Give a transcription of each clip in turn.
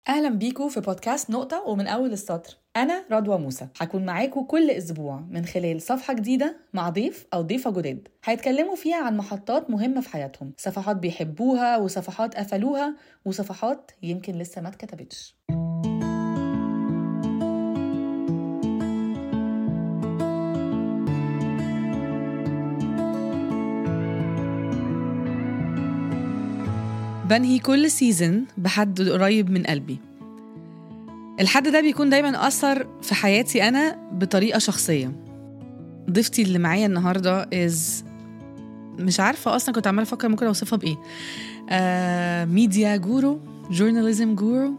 اهلا بيكم في بودكاست نقطة ومن اول السطر انا رضوى موسى هكون معاكم كل اسبوع من خلال صفحة جديدة مع ضيف او ضيفة جداد هيتكلموا فيها عن محطات مهمة في حياتهم صفحات بيحبوها وصفحات قفلوها وصفحات يمكن لسه ما اتكتبتش بنهي كل سيزن بحد قريب من قلبي الحد ده بيكون دايما أثر في حياتي أنا بطريقة شخصية ضيفتي اللي معايا النهاردة is مش عارفة أصلا كنت عمالة أفكر ممكن أوصفها بإيه ميديا جورو جورناليزم جورو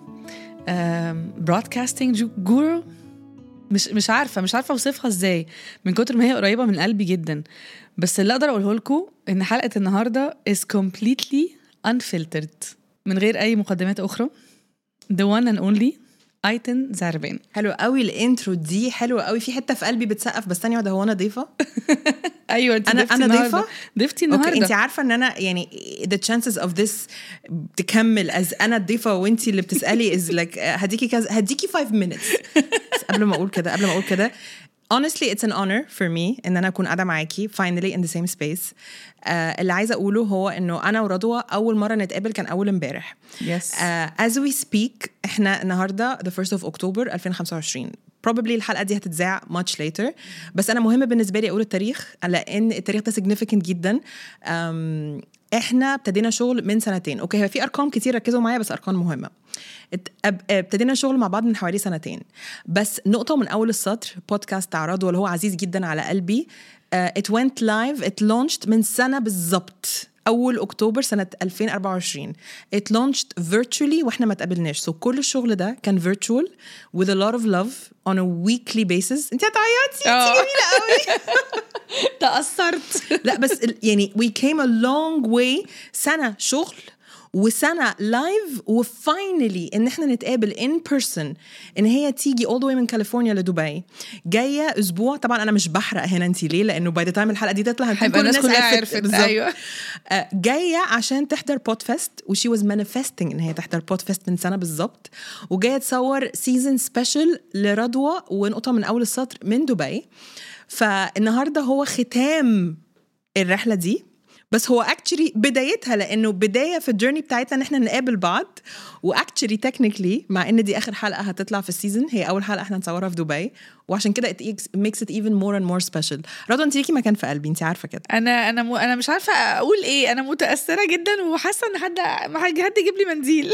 برودكاستنج جورو مش مش عارفه مش عارفه اوصفها ازاي من كتر ما هي قريبه من قلبي جدا بس اللي اقدر اقوله لكم ان حلقه النهارده is completely unfiltered من غير اي مقدمات اخرى the one and only ايتن زعربان حلو قوي الانترو دي حلوه قوي في حته في قلبي بتسقف بس ثانيه واحده هو انا ضيفه ايوه انت أنا- ضيفتي أنا النهاردة. ضيفة؟ ضيفتي اوكي النهارده انت عارفه ان انا يعني the chances of this تكمل از انا الضيفه وانت اللي بتسالي از like هديكي كذا هديكي 5 minutes بس قبل ما اقول كده قبل ما اقول كده honestly it's an honor for me ان انا اكون قاعده معاكي finally in the same space uh, اللي عايزه اقوله هو انه انا ورضوى اول مره نتقابل كان اول امبارح Yes. uh, as we speak احنا النهارده the 1st of October 2025 probably الحلقه دي هتتذاع much later بس انا مهم بالنسبه لي اقول التاريخ لان التاريخ ده significant جدا um, احنا ابتدينا شغل من سنتين اوكي هو في ارقام كتير ركزوا معايا بس ارقام مهمه ات- أب- ابتدينا شغل مع بعض من حوالي سنتين بس نقطه من اول السطر بودكاست بتاع رضوى اللي هو عزيز جدا على قلبي ات went لايف ات launched من سنه بالظبط اول اكتوبر سنه 2024 ات launched virtually واحنا ما تقابلناش سو so كل الشغل ده كان virtual with a lot of love on a weekly basis انت هتعيطي انت آه. جميله قوي تاثرت لا بس ال- يعني we came a long way سنة شغل وسنة لايف وفاينلي ان احنا نتقابل ان بيرسون ان هي تيجي all the way من كاليفورنيا لدبي جايه اسبوع طبعا انا مش بحرق هنا انت ليه لانه باي ذا تايم الحلقه دي تطلع هنكون هيبقى كل الناس كلها عرفت، بالظبط. أيوة. آه، جايه عشان تحضر بود فيست وشي واز مانيفستنج ان هي تحضر بود فيست من سنه بالظبط وجايه تصور سيزون سبيشال لرضوى ونقطه من اول السطر من دبي فالنهارده هو ختام الرحله دي بس هو اكشلي بدايتها لانه بدايه في الجيرني بتاعتنا ان احنا نقابل بعض واكشلي تكنيكلي مع ان دي اخر حلقه هتطلع في السيزون هي اول حلقه احنا نصورها في دبي وعشان كده it makes it even more and more special رضوى انت ليكي مكان في قلبي انت عارفه كده انا انا م... انا مش عارفه اقول ايه انا متاثره جدا وحاسه ان حد ما حد حد يجيب لي منديل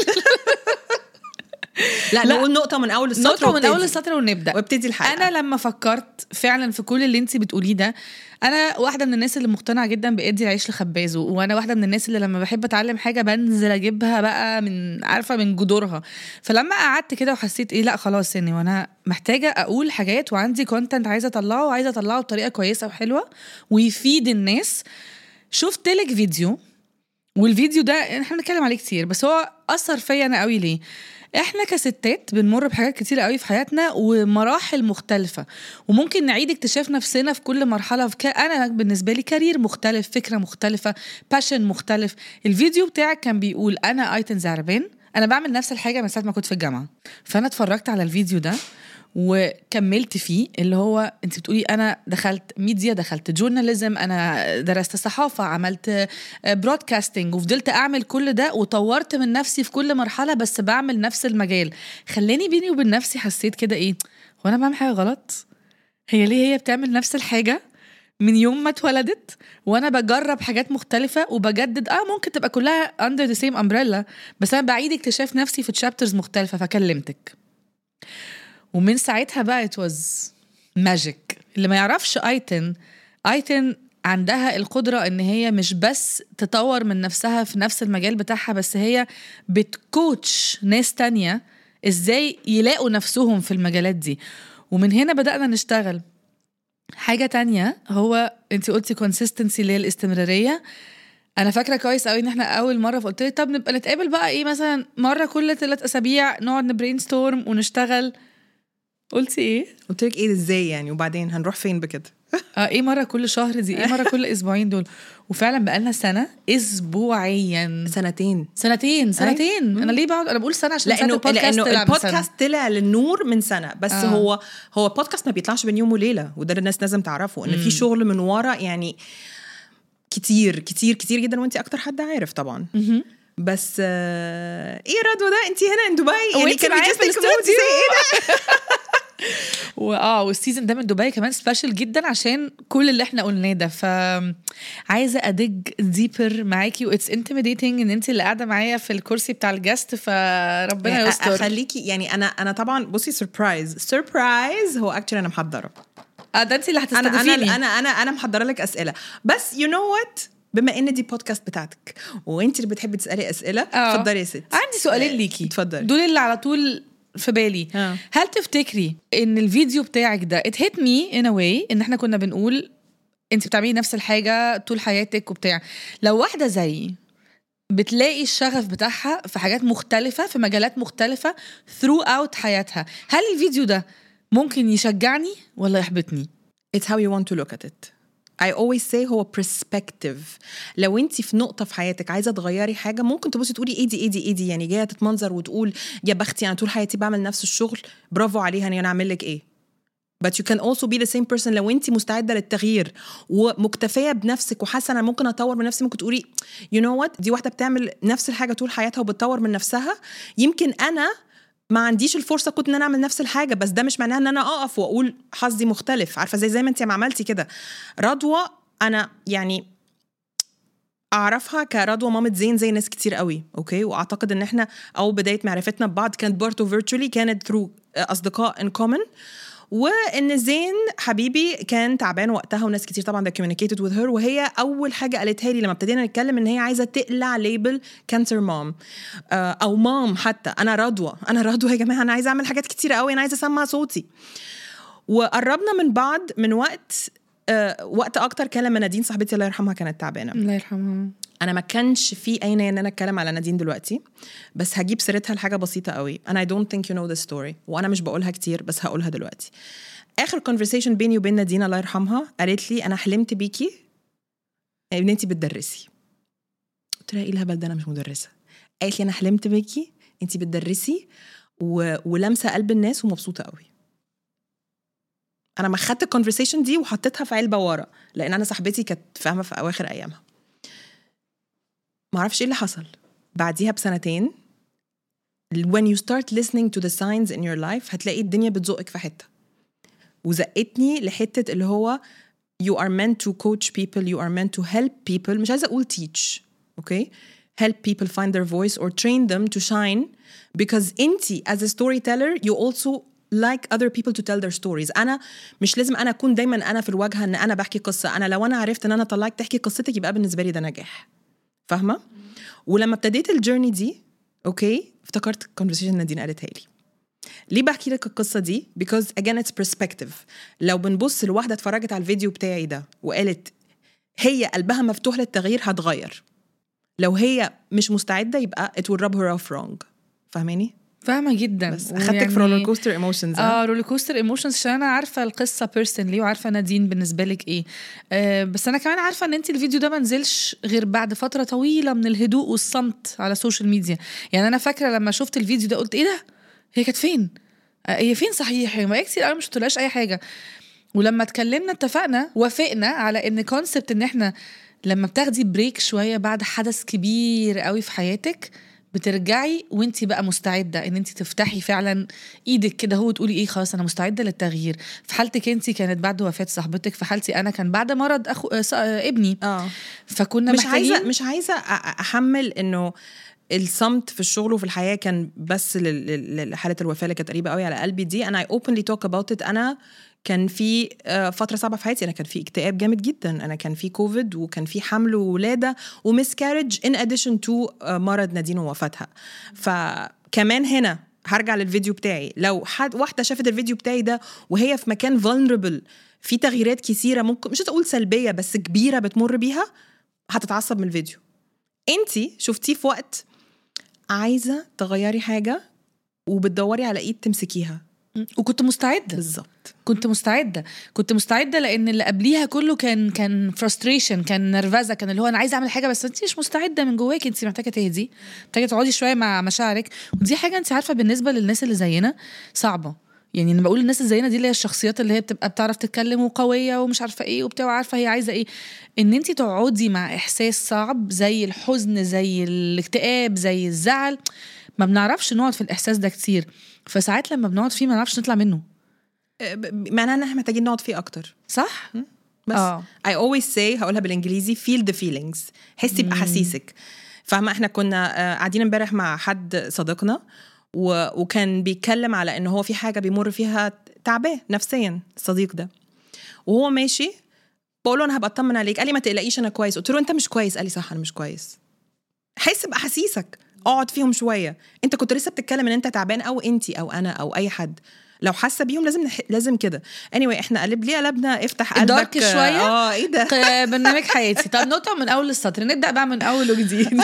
لا, لا. نقول نقطه من اول السطر نقطه من وابتدي. اول السطر ونبدا وابتدي الحلقه انا لما فكرت فعلا في كل اللي انت بتقوليه ده انا واحده من الناس اللي مقتنعه جدا بادي العيش لخبازه وانا واحده من الناس اللي لما بحب اتعلم حاجه بنزل اجيبها بقى من عارفه من جذورها فلما قعدت كده وحسيت ايه لا خلاص يعني وانا محتاجه اقول حاجات وعندي كونتنت عايزه اطلعه وعايزه اطلعه بطريقه كويسه وحلوه ويفيد الناس شفت لك فيديو والفيديو ده احنا بنتكلم عليه كتير بس هو اثر فيا انا قوي ليه احنا كستات بنمر بحاجات كتير قوي في حياتنا ومراحل مختلفة وممكن نعيد اكتشاف نفسنا في كل مرحلة في ك... انا بالنسبة لي كارير مختلف فكرة مختلفة باشن مختلف الفيديو بتاعك كان بيقول انا ايتن زعربان انا بعمل نفس الحاجة من ساعة ما كنت في الجامعة فانا اتفرجت على الفيديو ده وكملت فيه اللي هو انت بتقولي انا دخلت ميديا دخلت جورناليزم انا درست صحافه عملت برودكاستنج وفضلت اعمل كل ده وطورت من نفسي في كل مرحله بس بعمل نفس المجال خلاني بيني وبين نفسي حسيت كده ايه هو انا بعمل حاجه غلط هي ليه هي بتعمل نفس الحاجه من يوم ما اتولدت وانا بجرب حاجات مختلفه وبجدد اه ممكن تبقى كلها اندر ذا سيم امبريلا بس انا بعيد اكتشاف نفسي في تشابترز مختلفه فكلمتك ومن ساعتها بقى it was magic اللي ما يعرفش ايتن ايتن عندها القدرة ان هي مش بس تطور من نفسها في نفس المجال بتاعها بس هي بتكوتش ناس تانية ازاي يلاقوا نفسهم في المجالات دي ومن هنا بدأنا نشتغل حاجة تانية هو انت قلتي consistency اللي هي الاستمرارية انا فاكره كويس قوي ان احنا اول مره فقلت لي طب نبقى نتقابل بقى ايه مثلا مره كل ثلاث اسابيع نقعد نبرين ستورم ونشتغل قلتي ايه قلت لك ايه ازاي يعني وبعدين هنروح فين بكده اه ايه مره كل شهر دي ايه مره كل اسبوعين دول وفعلا بقالنا سنه اسبوعيا سنتين سنتين سنتين انا ليه بقعد انا بقول سنه عشان سنة لانه البودكاست لانه طلع من سنة. البودكاست طلع للنور من سنه بس آه. آه. هو هو البودكاست ما بيطلعش بين يوم وليله وده اللي الناس لازم تعرفه ان في شغل من ورا يعني كتير كتير كتير جدا وانت اكتر حد عارف طبعا مهم. بس آه ايه رضوى ده انت هنا ان دبي يعني وانتي كان معايا just في think about الاستوديو. say ايه ده واه والسيزون ده من دبي كمان سبيشال جدا عشان كل اللي احنا قلناه ده ف عايزه ادج ديبر معاكي واتس انتميديتنج ان انت اللي قاعده معايا في الكرسي بتاع الجاست فربنا يعني يستر اخليكي يعني انا انا طبعا بصي سربرايز سربرايز هو اكشلي انا محضره اه ده انت اللي انا هتستضيفيني انا انا انا انا محضره لك اسئله بس يو نو وات بما ان دي بودكاست بتاعتك وانت اللي بتحبي تسالي اسئله آه. اتفضلي يا ست عندي سؤالين ليكي اتفضلي. دول اللي على طول في بالي آه. هل تفتكري ان الفيديو بتاعك ده it hit me in a way ان احنا كنا بنقول انت بتعملي نفس الحاجه طول حياتك وبتاع لو واحده زيي بتلاقي الشغف بتاعها في حاجات مختلفة في مجالات مختلفة throughout حياتها هل الفيديو ده ممكن يشجعني ولا يحبطني؟ It's how you want to look at it. I always say هو perspective لو انت في نقطة في حياتك عايزة تغيري حاجة ممكن تبصي تقولي ايه دي ايه دي ايه دي يعني جاية تتمنظر وتقول يا بختي انا طول حياتي بعمل نفس الشغل برافو عليها يعني انا اعمل لك ايه but you can also be the same person لو انت مستعده للتغيير ومكتفيه بنفسك وحاسه انا ممكن اطور من نفسي ممكن تقولي you know what دي واحده بتعمل نفس الحاجه طول حياتها وبتطور من نفسها يمكن انا ما عنديش الفرصه كنت ان انا اعمل نفس الحاجه بس ده مش معناه ان انا اقف واقول حظي مختلف عارفه زي زي ما انت ما عملتي كده رضوى انا يعني اعرفها كرضوى مامة زين زي ناس كتير قوي اوكي واعتقد ان احنا او بدايه معرفتنا ببعض كانت برضه فيرتشولي كانت ثرو اصدقاء ان كومن وان زين حبيبي كان تعبان وقتها وناس كتير طبعا ده communicated with her وهي اول حاجه قالتها لي لما ابتدينا نتكلم ان هي عايزه تقلع ليبل كانسر مام او مام حتى انا رضوى انا رضوى يا جماعه انا عايزه اعمل حاجات كتير قوي انا عايزه اسمع صوتي وقربنا من بعض من وقت آه وقت اكتر كان لما نادين صاحبتي الله يرحمها كانت تعبانه الله يرحمها انا ما كانش في اي نيه ان انا اتكلم على نادين دلوقتي بس هجيب سيرتها لحاجه بسيطه قوي انا I don't think you know the story وانا مش بقولها كتير بس هقولها دلوقتي اخر conversation بيني وبين نادين الله يرحمها قالت لي انا حلمت بيكي ان انت بتدرسي قلت لها ايه الهبل ده انا مش مدرسه قالت لي انا حلمت بيكي انت بتدرسي و... ولامسه قلب الناس ومبسوطه قوي انا ما خدت الكونفرسيشن دي وحطيتها في علبه ورا لان انا صاحبتي كانت فاهمه في اواخر ايامها ما اعرفش ايه اللي حصل بعديها بسنتين when you start listening to the signs in your life هتلاقي الدنيا بتزقك في حته وزقتني لحته اللي هو you are meant to coach people you are meant to help people مش عايزه اقول teach okay help people find their voice or train them to shine because انتي as a storyteller you also like other people to tell their stories انا مش لازم انا اكون دايما انا في الواجهه ان انا بحكي قصه انا لو انا عرفت ان انا طلعك تحكي قصتك يبقى بالنسبه لي ده نجاح فاهمه ولما ابتديت الجيرني دي اوكي افتكرت الكونفرسيشن نادين قالتها لي ليه بحكي لك القصه دي because again it's perspective لو بنبص لواحده اتفرجت على الفيديو بتاعي ده وقالت هي قلبها مفتوح للتغيير هتغير لو هي مش مستعده يبقى it will rub her off wrong فاهماني فاهمه جدا بس اخدتك في رولر كوستر ايموشنز اه رولر كوستر ايموشنز عشان انا عارفه القصه بيرسونلي وعارفه نادين بالنسبه لك ايه آه بس انا كمان عارفه ان انت الفيديو ده ما نزلش غير بعد فتره طويله من الهدوء والصمت على السوشيال ميديا يعني انا فاكره لما شفت الفيديو ده قلت ايه ده هي كانت فين آه هي فين صحيح هي ما كتير قوي مش شفتلهاش اي حاجه ولما اتكلمنا اتفقنا وافقنا على ان كونسبت ان احنا لما بتاخدي بريك شويه بعد حدث كبير قوي في حياتك بترجعي وانت بقى مستعده ان انت تفتحي فعلا ايدك كده هو تقولي ايه خلاص انا مستعده للتغيير في حالتك انت كانت بعد وفاه صاحبتك في حالتي انا كان بعد مرض اخو آه، ص- آه، ابني اه فكنا مش محتاجين عايزه مش عايزه أ- أ- احمل انه الصمت في الشغل وفي الحياه كان بس لل- لل- لحاله الوفاه اللي كانت قريبه قوي على قلبي دي انا I openly talk about it انا كان في آه، فتره صعبه في حياتي انا كان في اكتئاب جامد جدا انا كان في كوفيد وكان في حمل وولاده ومسكارج ان اديشن تو مرض نادين ووفاتها فكمان هنا هرجع للفيديو بتاعي لو حد واحده شافت الفيديو بتاعي ده وهي في مكان vulnerable في تغييرات كثيره ممكن مش هتقول سلبيه بس كبيره بتمر بيها هتتعصب من الفيديو انتي شفتيه في وقت عايزه تغيري حاجه وبتدوري على ايد تمسكيها وكنت مستعده بالظبط كنت مستعده كنت مستعده لان اللي قبليها كله كان كان فرستريشن كان نرفزه كان اللي هو انا عايزه اعمل حاجه بس انت مش مستعده من جواك انت محتاجه تهدي محتاجه تقعدي شويه مع مشاعرك ودي حاجه انت عارفه بالنسبه للناس اللي زينا صعبه يعني انا بقول الناس اللي زينا دي اللي هي الشخصيات اللي هي بتبقى بتعرف تتكلم وقويه ومش عارفه ايه وبتاع وعارفه هي عايزه ايه ان انت تقعدي مع احساس صعب زي الحزن زي الاكتئاب زي الزعل ما بنعرفش نقعد في الاحساس ده كتير فساعات لما بنقعد فيه ما نعرفش نطلع منه آه، ب- معناها ان احنا محتاجين نقعد فيه اكتر صح بس آه. I always say هقولها بالانجليزي feel the feelings حسي باحاسيسك فاهمه احنا كنا آه، قاعدين امبارح مع حد صديقنا و... وكان بيتكلم على ان هو في حاجه بيمر فيها تعبان نفسيا الصديق ده وهو ماشي بقول له انا هبقى اطمن عليك قال لي ما تقلقيش انا كويس قلت له انت مش كويس قال لي صح انا مش كويس حس باحاسيسك اقعد فيهم شويه انت كنت لسه بتتكلم ان انت تعبان او انت او انا او اي حد لو حاسه بيهم لازم نح... لازم كده anyway احنا قلب ليه قلبنا افتح قلبك دارك شوية؟ اه ايه ده ق- برنامج حياتي طب نقطة من أول السطر نبدأ بقى من أول وجديد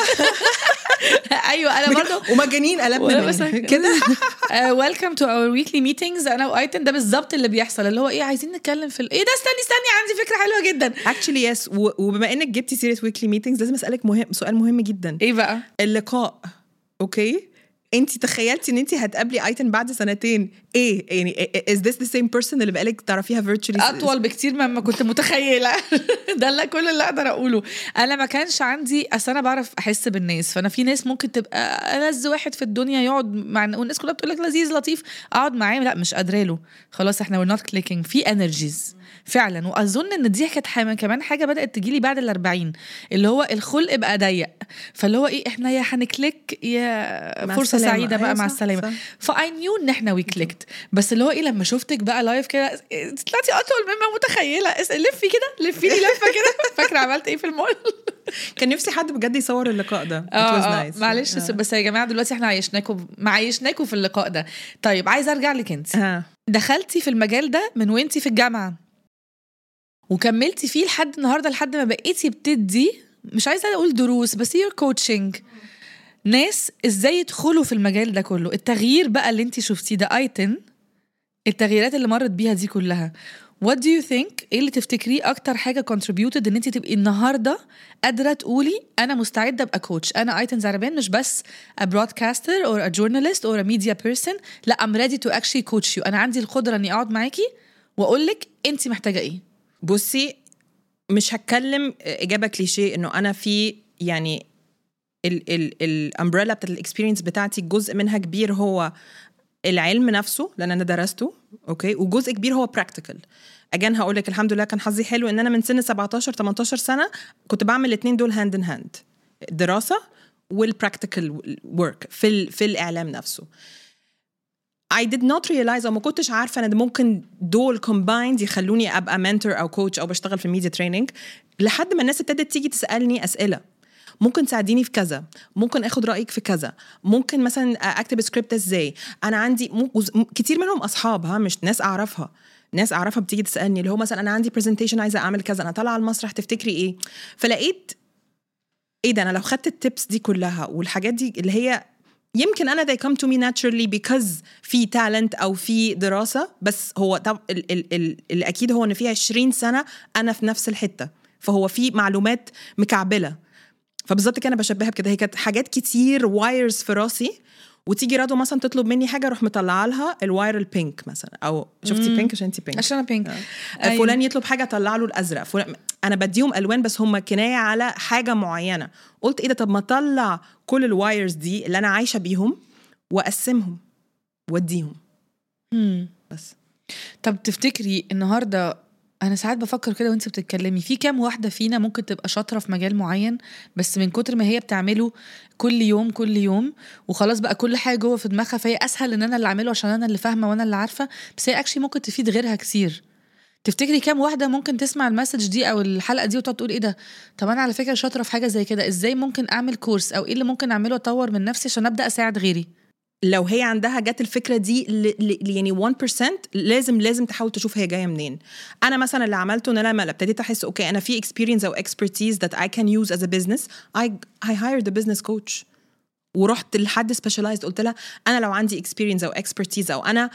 أيوة أنا برضو ومجانين قلبنا وأنا منه. بس- كده ويلكم تو اور ويكلي ميتينجز انا وايتن ده بالظبط اللي بيحصل اللي هو ايه عايزين نتكلم في ال- ايه ده استني استني عندي فكره حلوه جدا اكشلي يس وبما انك جبتي سيره ويكلي ميتينجز لازم اسالك مهم سؤال مهم جدا ايه بقى اللقاء اوكي انت تخيلتي ان انت هتقابلي ايتن بعد سنتين ايه يعني is this the same person اللي بقالك تعرفيها virtually اطول بكتير مما كنت متخيله ده اللي كل اللي اقدر اقوله انا ما كانش عندي اصل انا بعرف احس بالناس فانا في ناس ممكن تبقى ألذ واحد في الدنيا يقعد مع والناس كلها بتقول لك لذيذ لطيف اقعد معاه لا مش قادره له خلاص احنا we're not clicking في انرجيز فعلا واظن ان دي كانت حاجة- كمان حاجه بدات تجيلي بعد ال40 اللي هو الخلق بقى ضيق فاللي هو ايه احنا يا هنكليك يا مع فرصه السلامة. سعيده بقى أيوة مع صح، السلامه صح. فاي نيو ان احنا وي كليكت بس اللي هو ايه لما شفتك بقى لايف كده طلعتي اطول مما متخيله اس- لفي كده لفي لي لفه كده فاكره عملت ايه في المول كان نفسي حد بجد يصور اللقاء ده It was اه nice. معلش آه. بس يا جماعه دلوقتي احنا عايشناكم معيشناكم في اللقاء ده طيب عايزه ارجع لك انت ها دخلتي في المجال ده من وانتي في الجامعه وكملتي فيه لحد النهارده لحد ما بقيتي بتدي مش عايزه اقول دروس بس يور كوتشنج ناس ازاي يدخلوا في المجال ده كله التغيير بقى اللي انت شفتيه ده ايتن التغييرات اللي مرت بيها دي كلها what do you think ايه اللي تفتكريه اكتر حاجه contributed ان انت تبقي النهارده قادره تقولي انا مستعده ابقى كوتش انا ايتن زعربان مش بس a broadcaster or a journalist or a media person لا I'm ready to actually coach you انا عندي القدره اني اقعد معاكي واقول لك انت محتاجه ايه بصي مش هتكلم اجابه كليشيه انه انا في يعني ال ال الامبريلا بتاعت الاكسبيرينس بتاعتي جزء منها كبير هو العلم نفسه لان انا درسته اوكي وجزء كبير هو براكتيكال اجان هقول لك الحمد لله كان حظي حلو ان انا من سن 17 18 سنه كنت بعمل الاثنين دول هاند ان هاند الدراسه والبراكتيكال ورك في ال في الاعلام نفسه I did not realize او ما كنتش عارفه ان ده ممكن دول combined يخلوني ابقى منتور او كوتش او بشتغل في الميديا تريننج لحد ما الناس ابتدت تيجي تسالني اسئله ممكن تساعديني في كذا ممكن اخد رايك في كذا ممكن مثلا اكتب سكريبت ازاي انا عندي م... وز- م- كتير منهم اصحاب ها مش ناس اعرفها ناس اعرفها بتيجي تسالني اللي هو مثلا انا عندي برزنتيشن عايزه اعمل كذا انا طالعه على المسرح تفتكري ايه فلقيت ايه ده انا لو خدت التبس دي كلها والحاجات دي اللي هي يمكن انا they come to me naturally because في talent او في دراسه بس هو طب ال ال ال اللي اكيد هو ان في 20 سنه انا في نفس الحته فهو في معلومات مكعبله فبالظبط كده انا بشبهها بكده هي كانت حاجات كتير وايرز في راسي وتيجي رادو مثلا تطلب مني حاجه اروح مطلعه لها الواير البينك مثلا او شفتي بينك عشان انت بينك عشان انا بينك أيوة. فلان يطلب حاجه اطلع له الازرق فلان انا بديهم الوان بس هم كنايه على حاجه معينه قلت ايه ده طب ما اطلع كل الوايرز دي اللي انا عايشه بيهم واقسمهم واديهم مم. بس طب تفتكري النهارده انا ساعات بفكر كده وانت بتتكلمي في كام واحده فينا ممكن تبقى شاطره في مجال معين بس من كتر ما هي بتعمله كل يوم كل يوم وخلاص بقى كل حاجه جوه في دماغها فهي اسهل ان انا اللي اعمله عشان انا اللي فاهمه وانا اللي عارفه بس هي اكشلي ممكن تفيد غيرها كتير تفتكري كام واحده ممكن تسمع المسج دي او الحلقه دي وتقعد تقول ايه ده طب انا على فكره شاطره في حاجه زي كده ازاي ممكن اعمل كورس او ايه اللي ممكن اعمله اطور من نفسي عشان ابدا اساعد غيري لو هي عندها جت الفكره دي ل... ل... يعني 1% لازم لازم تحاول تشوف هي جايه منين انا مثلا اللي عملته ان انا لما ابتديت احس اوكي انا في experience او expertise that I can use as a business I I hired a business coach ورحت لحد سبيشاليزد قلت لها انا لو عندي experience او expertise او انا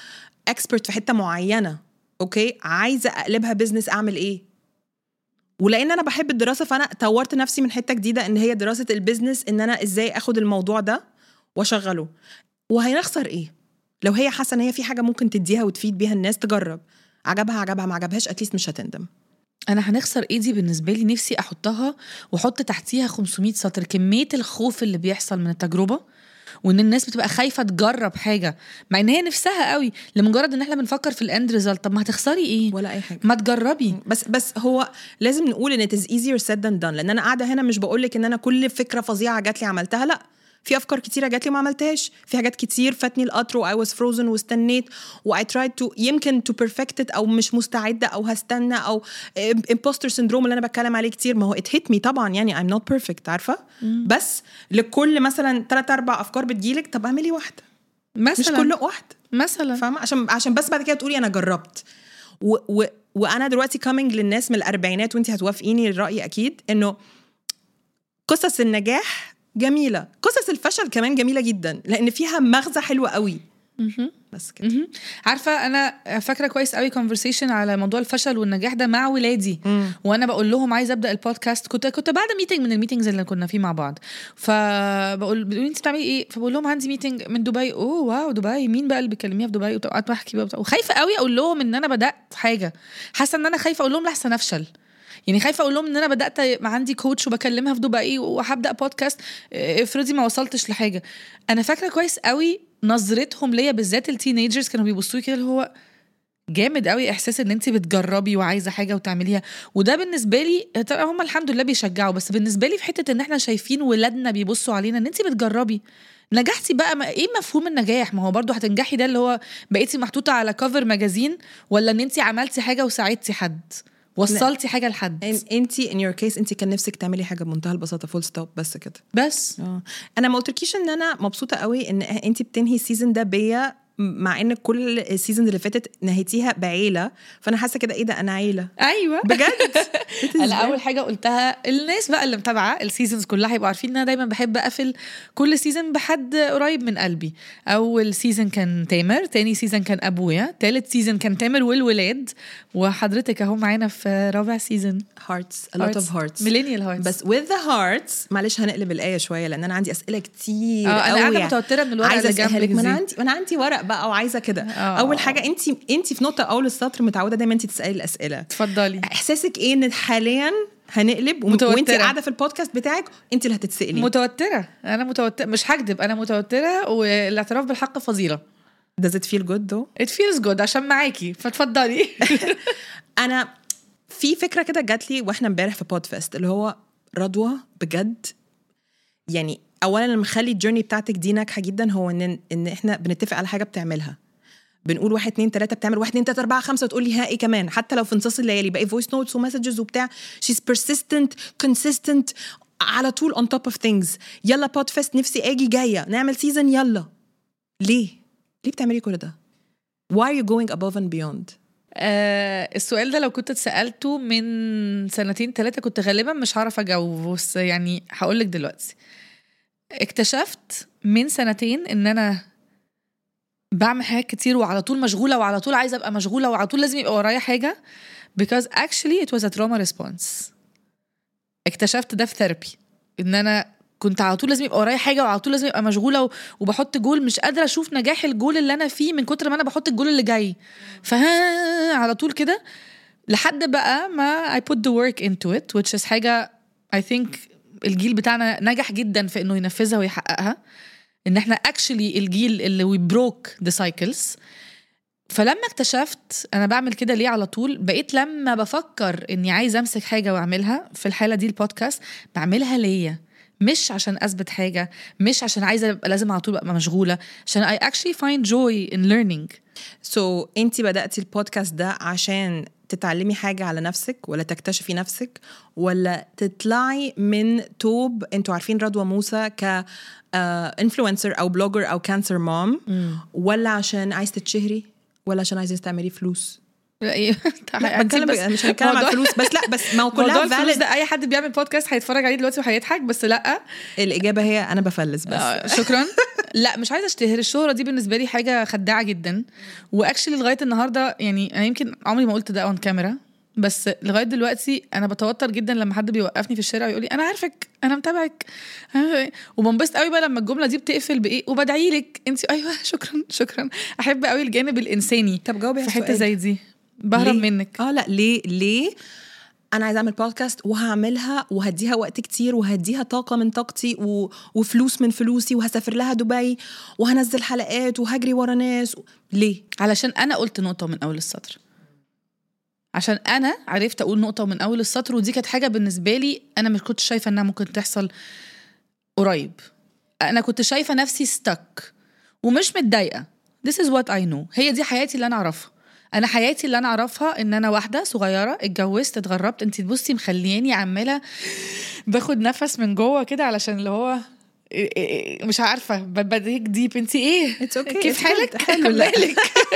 اكسبرت في حته معينه اوكي عايزه اقلبها بزنس اعمل ايه ولان انا بحب الدراسه فانا طورت نفسي من حته جديده ان هي دراسه البيزنس ان انا ازاي اخد الموضوع ده واشغله وهنخسر ايه لو هي حاسه ان هي في حاجه ممكن تديها وتفيد بيها الناس تجرب عجبها عجبها ما عجبهاش اتليست مش هتندم انا هنخسر ايه دي بالنسبه لي نفسي احطها واحط تحتيها 500 سطر كميه الخوف اللي بيحصل من التجربه وان الناس بتبقى خايفه تجرب حاجه مع ان هي نفسها قوي لمجرد ان احنا بنفكر في الاند ريزلت طب ما هتخسري ايه ولا اي حاجه ما تجربي بس بس هو لازم نقول ان it is easier said than done لان انا قاعده هنا مش بقول لك ان انا كل فكره فظيعه جات لي عملتها لا في افكار كتيره جات لي وما عملتهاش في حاجات كتير فاتني القطر و I was frozen واستنيت و I tried to يمكن to perfect it او مش مستعده او هستنى او imposter syndrome اللي انا بتكلم عليه كتير ما هو it hit me طبعا يعني I'm not perfect عارفه بس لكل مثلا ثلاث اربع افكار بتجيلك طب اعملي واحده مش مثلا كل واحده مثلا فاهمه عشان عشان بس بعد كده تقولي انا جربت و و وانا دلوقتي كامينج للناس من الاربعينات وانت هتوافقيني الراي اكيد انه قصص النجاح جميله قصص الفشل كمان جميله جدا لان فيها مغزى حلو قوي بس كده مهم. عارفه انا فاكره كويس قوي كونفرسيشن على موضوع الفشل والنجاح ده مع ولادي وانا بقول لهم عايزه ابدا البودكاست كنت كنت بعد ميتنج من الميتنجز اللي كنا فيه مع بعض فبقول بيقولوا لي انت بتعملي ايه فبقول لهم عندي ميتنج من دبي اوه واو دبي مين بقى اللي بيكلميها في دبي وقعدت بحكي بقى وبتاع. وخايفه قوي اقول لهم ان انا بدات حاجه حاسه ان انا خايفه اقول لهم لحسن افشل يعني خايفه اقول لهم ان انا بدات ما عندي كوتش وبكلمها في دبي وهبدا بودكاست اه، افرضي ما وصلتش لحاجه انا فاكره كويس قوي نظرتهم ليا بالذات التينيجرز كانوا بيبصوا لي كده اللي هو جامد قوي احساس ان انت بتجربي وعايزه حاجه وتعمليها وده بالنسبه لي طبعا هم الحمد لله بيشجعوا بس بالنسبه لي في حته ان احنا شايفين ولادنا بيبصوا علينا ان انت بتجربي نجحتي بقى ما ايه مفهوم النجاح ما هو برضو هتنجحي ده اللي هو بقيتي محطوطه على كفر ماجازين ولا ان انت عملتي حاجه وساعدتي حد وصلتي حاجه لحد انت ان يور كيس انت كان نفسك تعملي حاجه بمنتهى البساطه فول ستوب بس كده بس اه انا ما قلتلكيش ان انا مبسوطه قوي ان انت بتنهي السيزون ده بيا مع ان كل السيزون اللي فاتت نهيتيها بعيله فانا حاسه كده ايه ده انا عيله ايوه بجد انا اول حاجه قلتها الناس بقى اللي متابعه السيزونز كلها هيبقوا عارفين ان انا دايما بحب اقفل كل سيزون بحد قريب من قلبي اول سيزون كان تامر تاني سيزون كان ابويا تالت سيزون كان تامر والولاد وحضرتك اهو معانا في رابع سيزون هارتس a lot of hearts ميلينيال هارتس بس with the hearts معلش هنقلب الايه شويه لان انا عندي اسئله كتير اه انا قوي قاعده يعني. متوتره من الورقه عايزه اللي اسالها لك جنبك ما انا دي عندي ما انا عندي ورق بقى وعايزه كده آه. اول حاجه انت انت في نقطه اول السطر متعوده دايما انت تسالي الاسئله اتفضلي احساسك ايه ان حاليا هنقلب وم- متوترة. وانت قاعده في البودكاست بتاعك انت اللي هتتسالي متوتره انا متوتره مش هكدب انا متوتره والاعتراف بالحق فظيره does it feel good though it feels good عشان معاكي فاتفضلي انا في فكره كده جات لي واحنا امبارح في بودفست اللي هو رضوى بجد يعني اولا اللي مخلي الجيرني بتاعتك دي ناجحه جدا هو ان ان احنا بنتفق على حاجه بتعملها بنقول واحد اتنين تلاته بتعمل واحد اتنين تلاته اربعه خمسه وتقول لي ها ايه كمان حتى لو في نصاص الليالي باقي فويس نوتس ومسجز وبتاع she's persistent consistent على طول on top of things يلا بودفست نفسي اجي جايه نعمل سيزون يلا ليه؟ ليه بتعملي كل ده؟ Why are you going above and beyond؟ آه السؤال ده لو كنت اتسالته من سنتين ثلاثه كنت غالبا مش هعرف اجاوبه بس يعني هقول لك دلوقتي اكتشفت من سنتين ان انا بعمل حاجات كتير وعلى طول مشغوله وعلى طول عايزه ابقى مشغوله وعلى طول لازم يبقى ورايا حاجه because actually it was a trauma response اكتشفت ده في ثيرابي ان انا كنت على طول لازم يبقى ورايا حاجه وعلى طول لازم ابقى مشغوله و- وبحط جول مش قادره اشوف نجاح الجول اللي انا فيه من كتر ما انا بحط الجول اللي جاي فها على طول كده لحد بقى ما I put the work into it which is حاجه I think الجيل بتاعنا نجح جدا في انه ينفذها ويحققها ان احنا actually الجيل اللي we broke the cycles فلما اكتشفت انا بعمل كده ليه على طول بقيت لما بفكر اني عايزه امسك حاجه واعملها في الحاله دي البودكاست بعملها ليا مش عشان اثبت حاجه مش عشان عايزه ابقى لازم على طول ابقى مشغوله عشان I actually find joy in learning سو so, انت بداتي البودكاست ده عشان تتعلمي حاجه على نفسك ولا تكتشفي نفسك ولا تطلعي من توب انتوا عارفين رضوى موسى ك انفلونسر او بلوجر او كانسر مام ولا عشان عايز تتشهري ولا عشان عايزه تعملي فلوس ايه لا بتكلم بس مش هنتكلم عن موضوع- الفلوس بس لا بس ما هو موضوع كلها الفلوس valid ده اي حد بيعمل بودكاست هيتفرج عليه دلوقتي وهيضحك بس لا الاجابه هي انا بفلس بس آه، شكرا لا مش عايزه اشتهر الشهره دي بالنسبه لي حاجه خداعه جدا واكشلي لغايه النهارده يعني انا يمكن عمري ما قلت ده اون كاميرا بس لغايه دلوقتي انا بتوتر جدا لما حد بيوقفني في الشارع ويقول لي انا عارفك انا متابعك أنا- وبنبسط قوي بقى لما الجمله دي بتقفل بايه وبدعي لك انت ايوه شكرا شكرا احب قوي الجانب الانساني طب جاوبي على في حته السؤال. زي دي بهرب ليه؟ منك اه لا ليه ليه انا عايزه اعمل بودكاست وهعملها وهديها وقت كتير وهديها طاقه من طاقتي و... وفلوس من فلوسي وهسافر لها دبي وهنزل حلقات وهجري ورا ناس ليه علشان انا قلت نقطه من اول السطر عشان انا عرفت اقول نقطه من اول السطر ودي كانت حاجه بالنسبه لي انا مش كنت شايفه انها ممكن تحصل قريب انا كنت شايفه نفسي ستك ومش متضايقه this is what I know هي دي حياتي اللي انا اعرفها انا حياتي اللي انا اعرفها ان انا واحده صغيره اتجوزت اتغربت انت بصي مخلياني عماله باخد نفس من جوه كده علشان اللي هو إيه- إيه- مش عارفه ب- بديك ديب انت ايه It's okay, كيف it's حالك good. حلو، لا. مالك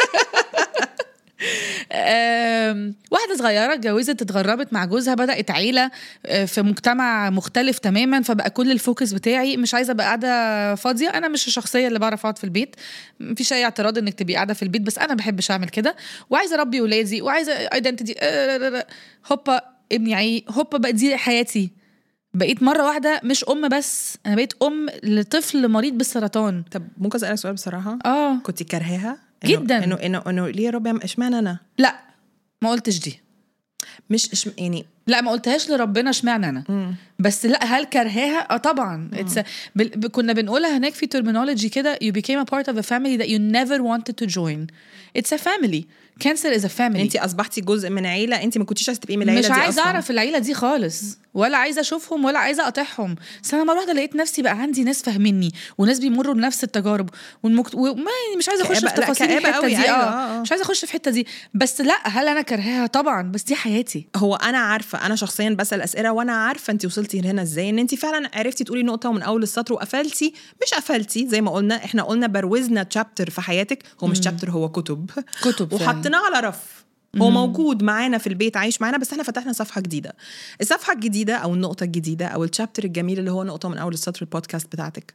آم، واحدة صغيرة اتجوزت اتغربت مع جوزها بدأت عيلة آه، في مجتمع مختلف تماما فبقى كل الفوكس بتاعي مش عايزة ابقى قاعدة فاضية أنا مش الشخصية اللي بعرف أقعد في البيت مفيش أي اعتراض إنك تبقي قاعدة في البيت بس أنا بحبش أعمل كده وعايزة أربي ولادي وعايزة ايدنتيتي هوبا ابني عي هوبا بقى دي حياتي بقيت مرة واحدة مش أم بس أنا بقيت أم لطفل مريض بالسرطان طب ممكن اسالك سؤال بصراحه اه كنت كارهاها إنه- جداً. انه انه انه ليه يا رب اشمعنى انا لا ما قلتش دي مش إش... يعني لا ما قلتهاش لربنا اشمعنى انا مم. بس لا هل كرهاها اه طبعا It's a, بال- ب- كنا بنقولها هناك في terminology كده you became a part of a family that you never wanted to join it's a family cancer is a family انت اصبحتي جزء من عيله انت ما كنتيش عايزه تبقي من العيله مش دي عايزه أصلاً. اعرف العيله دي خالص ولا عايزه اشوفهم ولا عايزه اقاطعهم بس انا مره واحده لقيت نفسي بقى عندي ناس فاهميني وناس بيمروا بنفس التجارب والمكت... وما مش عايزه اخش كآبة- في لا، تفاصيل كآبة الحته قوي، دي أيوة، اه آه، آه. مش عايزه اخش في الحته دي بس لا هل انا كرهاها طبعا بس دي حياتي هو انا عارفه انا شخصيا بسال اسئله وانا عارفه انت وصلتي هنا ازاي ان انت فعلا عرفتي تقولي نقطه من اول السطر وقفلتي مش قفلتي زي ما قلنا احنا قلنا بروزنا تشابتر في حياتك هو مش تشابتر هو كتب كتب فعلاً. وحطيناه على رف هو موجود معانا في البيت عايش معانا بس احنا فتحنا صفحه جديده الصفحه الجديده او النقطه الجديده او الشابتر الجميل اللي هو نقطه من اول السطر البودكاست بتاعتك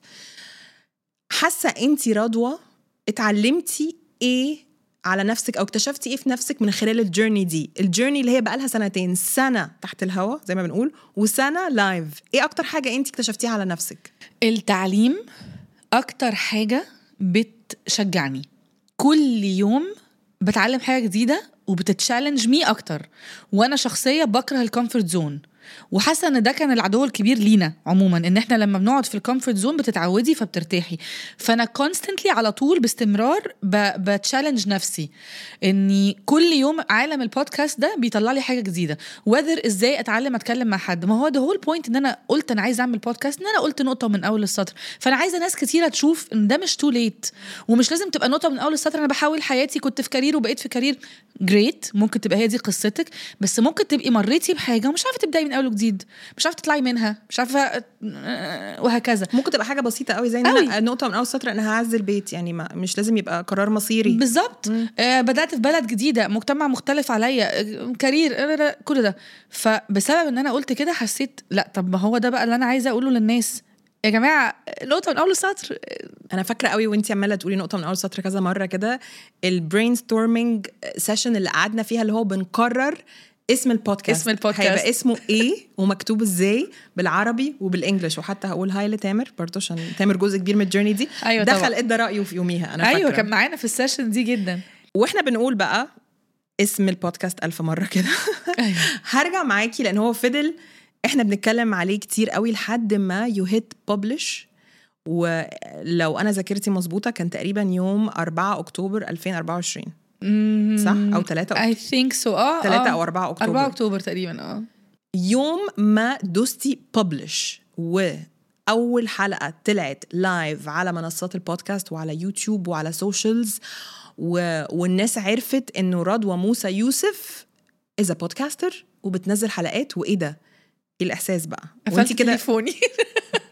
حاسه انت رضوى اتعلمتي ايه على نفسك او اكتشفتي ايه في نفسك من خلال الجيرني دي الجيرني اللي هي بقالها سنتين سنه تحت الهواء زي ما بنقول وسنه لايف ايه اكتر حاجه انت اكتشفتيها على نفسك التعليم اكتر حاجه بتشجعني كل يوم بتعلم حاجه جديده وبتتشالنج مي اكتر وانا شخصيه بكره الكومفورت زون وحاسه ان ده كان العدو الكبير لينا عموما ان احنا لما بنقعد في الكومفورت زون بتتعودي فبترتاحي فانا كونستنتلي على طول باستمرار ب- بتشالنج نفسي اني كل يوم عالم البودكاست ده بيطلع لي حاجه جديده وذر ازاي اتعلم اتكلم مع حد ما هو ده هو البوينت ان انا قلت انا عايزه اعمل بودكاست ان انا قلت نقطه من اول السطر فانا عايزه ناس كتيره تشوف ان ده مش تو ليت ومش لازم تبقى نقطه من اول السطر انا بحاول حياتي كنت في كارير وبقيت في كارير جريت ممكن تبقى هي دي قصتك بس ممكن تبقي مريتي بحاجه ومش عارفه تبداي من اول وجديد مش عارفه تطلعي منها مش عارفه وهكذا ممكن تبقى حاجه بسيطه قوي زي ان قوي. انا نقطه من اول سطر انا هعزل بيت يعني ما مش لازم يبقى قرار مصيري بالظبط آه بدات في بلد جديده مجتمع مختلف عليا آه، كارير آه، لا، لا، كل ده فبسبب ان انا قلت كده حسيت لا طب ما هو ده بقى اللي انا عايزه اقوله للناس يا جماعه نقطه من اول السطر انا فاكره قوي وانت عماله تقولي نقطه من اول سطر كذا مره كده البرين ستورمينج سيشن اللي قعدنا فيها اللي هو بنقرر اسم البودكاست اسم البودكاست. هيبقى اسمه ايه ومكتوب ازاي بالعربي وبالانجلش وحتى هقول هاي لتامر برضه عشان تامر جزء كبير من الجيرني دي أيوة دخل طبعا. ادى رايه في يوميها انا ايوه فاكرة. كان معانا في السيشن دي جدا واحنا بنقول بقى اسم البودكاست ألف مرة كده أيوة. هرجع معاكي لأن هو فضل احنا بنتكلم عليه كتير قوي لحد ما يو هيت ببلش ولو انا ذاكرتي مظبوطه كان تقريبا يوم 4 اكتوبر 2024 صح او 3 اي ثينك سو اه 3 آه. او 4 اكتوبر 4 اكتوبر تقريبا اه يوم ما دوستي ببلش واول حلقه طلعت لايف على منصات البودكاست وعلى يوتيوب وعلى سوشيالز و... والناس عرفت انه رضوى موسى يوسف از بودكاستر وبتنزل حلقات وايه ده ايه الاحساس بقى قفلت وانت كده تليفوني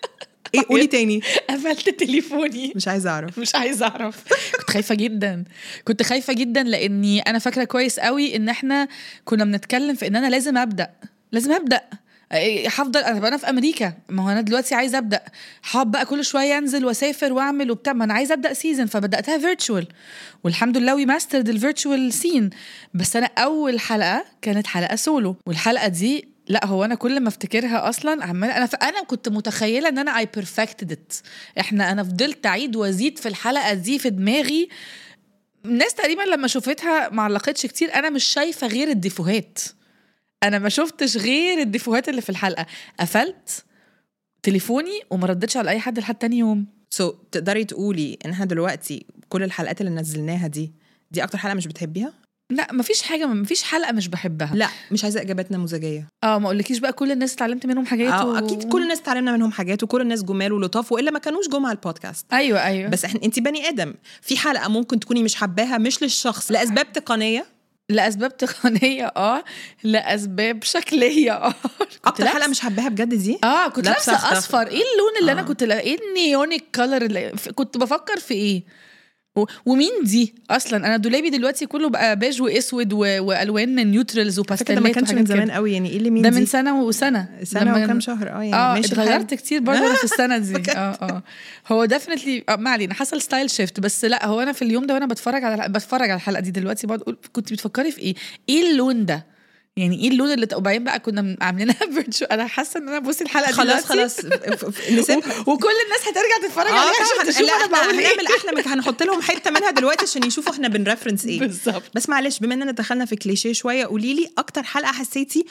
ايه قولي تاني قفلت تليفوني مش عايزه اعرف مش عايزه اعرف كنت خايفه جدا كنت خايفه جدا لاني انا فاكره كويس قوي ان احنا كنا بنتكلم في ان انا لازم ابدا لازم ابدا إيه، هفضل انا انا في امريكا ما هو انا دلوقتي عايزه ابدا هقعد بقى كل شويه انزل واسافر واعمل وبتاع ما انا عايزه ابدا سيزون فبداتها فيرتشوال والحمد لله وي ماسترد الفيرتشوال سين بس انا اول حلقه كانت حلقه سولو والحلقه دي لا هو انا كل ما افتكرها اصلا عمال انا ف... انا كنت متخيله ان انا اي بيرفكتد ات احنا انا فضلت اعيد وازيد في الحلقه دي في دماغي الناس تقريبا لما شوفتها ما علقتش كتير انا مش شايفه غير الديفوهات انا ما شفتش غير الديفوهات اللي في الحلقه قفلت تليفوني وما ردتش على اي حد لحد تاني يوم سو so, تقدري تقولي ان احنا دلوقتي كل الحلقات اللي نزلناها دي دي اكتر حلقه مش بتحبيها لا مفيش حاجه مفيش حلقه مش بحبها لا مش عايزه اجابات نموذجيه اه ما اقولكيش بقى كل الناس اتعلمت منهم حاجات اه و... اكيد كل الناس اتعلمنا منهم حاجات وكل الناس جمال ولطاف والا ما كانوش جم على البودكاست ايوه ايوه بس احنا انت بني ادم في حلقه ممكن تكوني مش حباها مش للشخص لاسباب تقنيه لاسباب تقنيه اه لاسباب شكليه اه كنت اكتر لابسة- حلقه مش حباها بجد دي اه كنت لابسة لابسه أخضر. اصفر ايه اللون اللي انا آه. كنت لا... ايه النيونيك كولر اللي ف- كنت بفكر في ايه و... ومين دي اصلا انا دولابي دلوقتي كله بقى بيج واسود و... والوان نيوترالز فكرة وباستيلات ده ما كانش من وحاجات زمان كده. قوي يعني ايه اللي مين ده دي من سنه وسنه سنه لما- وكام شهر اه يعني اه ماشي الحال. اتغيرت كتير برضه انا في السنه دي بجد؟ اه اه هو ديفنتلي ما علينا حصل ستايل شيفت بس لا هو انا في اليوم ده وانا بتفرج على بتفرج على الحلقه دي دلوقتي بقعد اقول كنت بتفكري في ايه؟ ايه اللون ده؟ يعني ايه اللون اللي وبعدين بقى كنا عاملينها فيرتشوال انا حاسه ان انا بصي الحلقه دي خلاص دلوقتي خلاص ف- ف- نسيبها و- وكل الناس هترجع تتفرج اه عليها طبعا عشان تشوف لا انا احنا بقول ايه هنعمل احلى من هنحط لهم حته منها دلوقتي عشان يشوفوا احنا بنرفرنس ايه بالظبط بس معلش بما اننا دخلنا في كليشيه شويه قولي لي اكتر حلقه حسيتي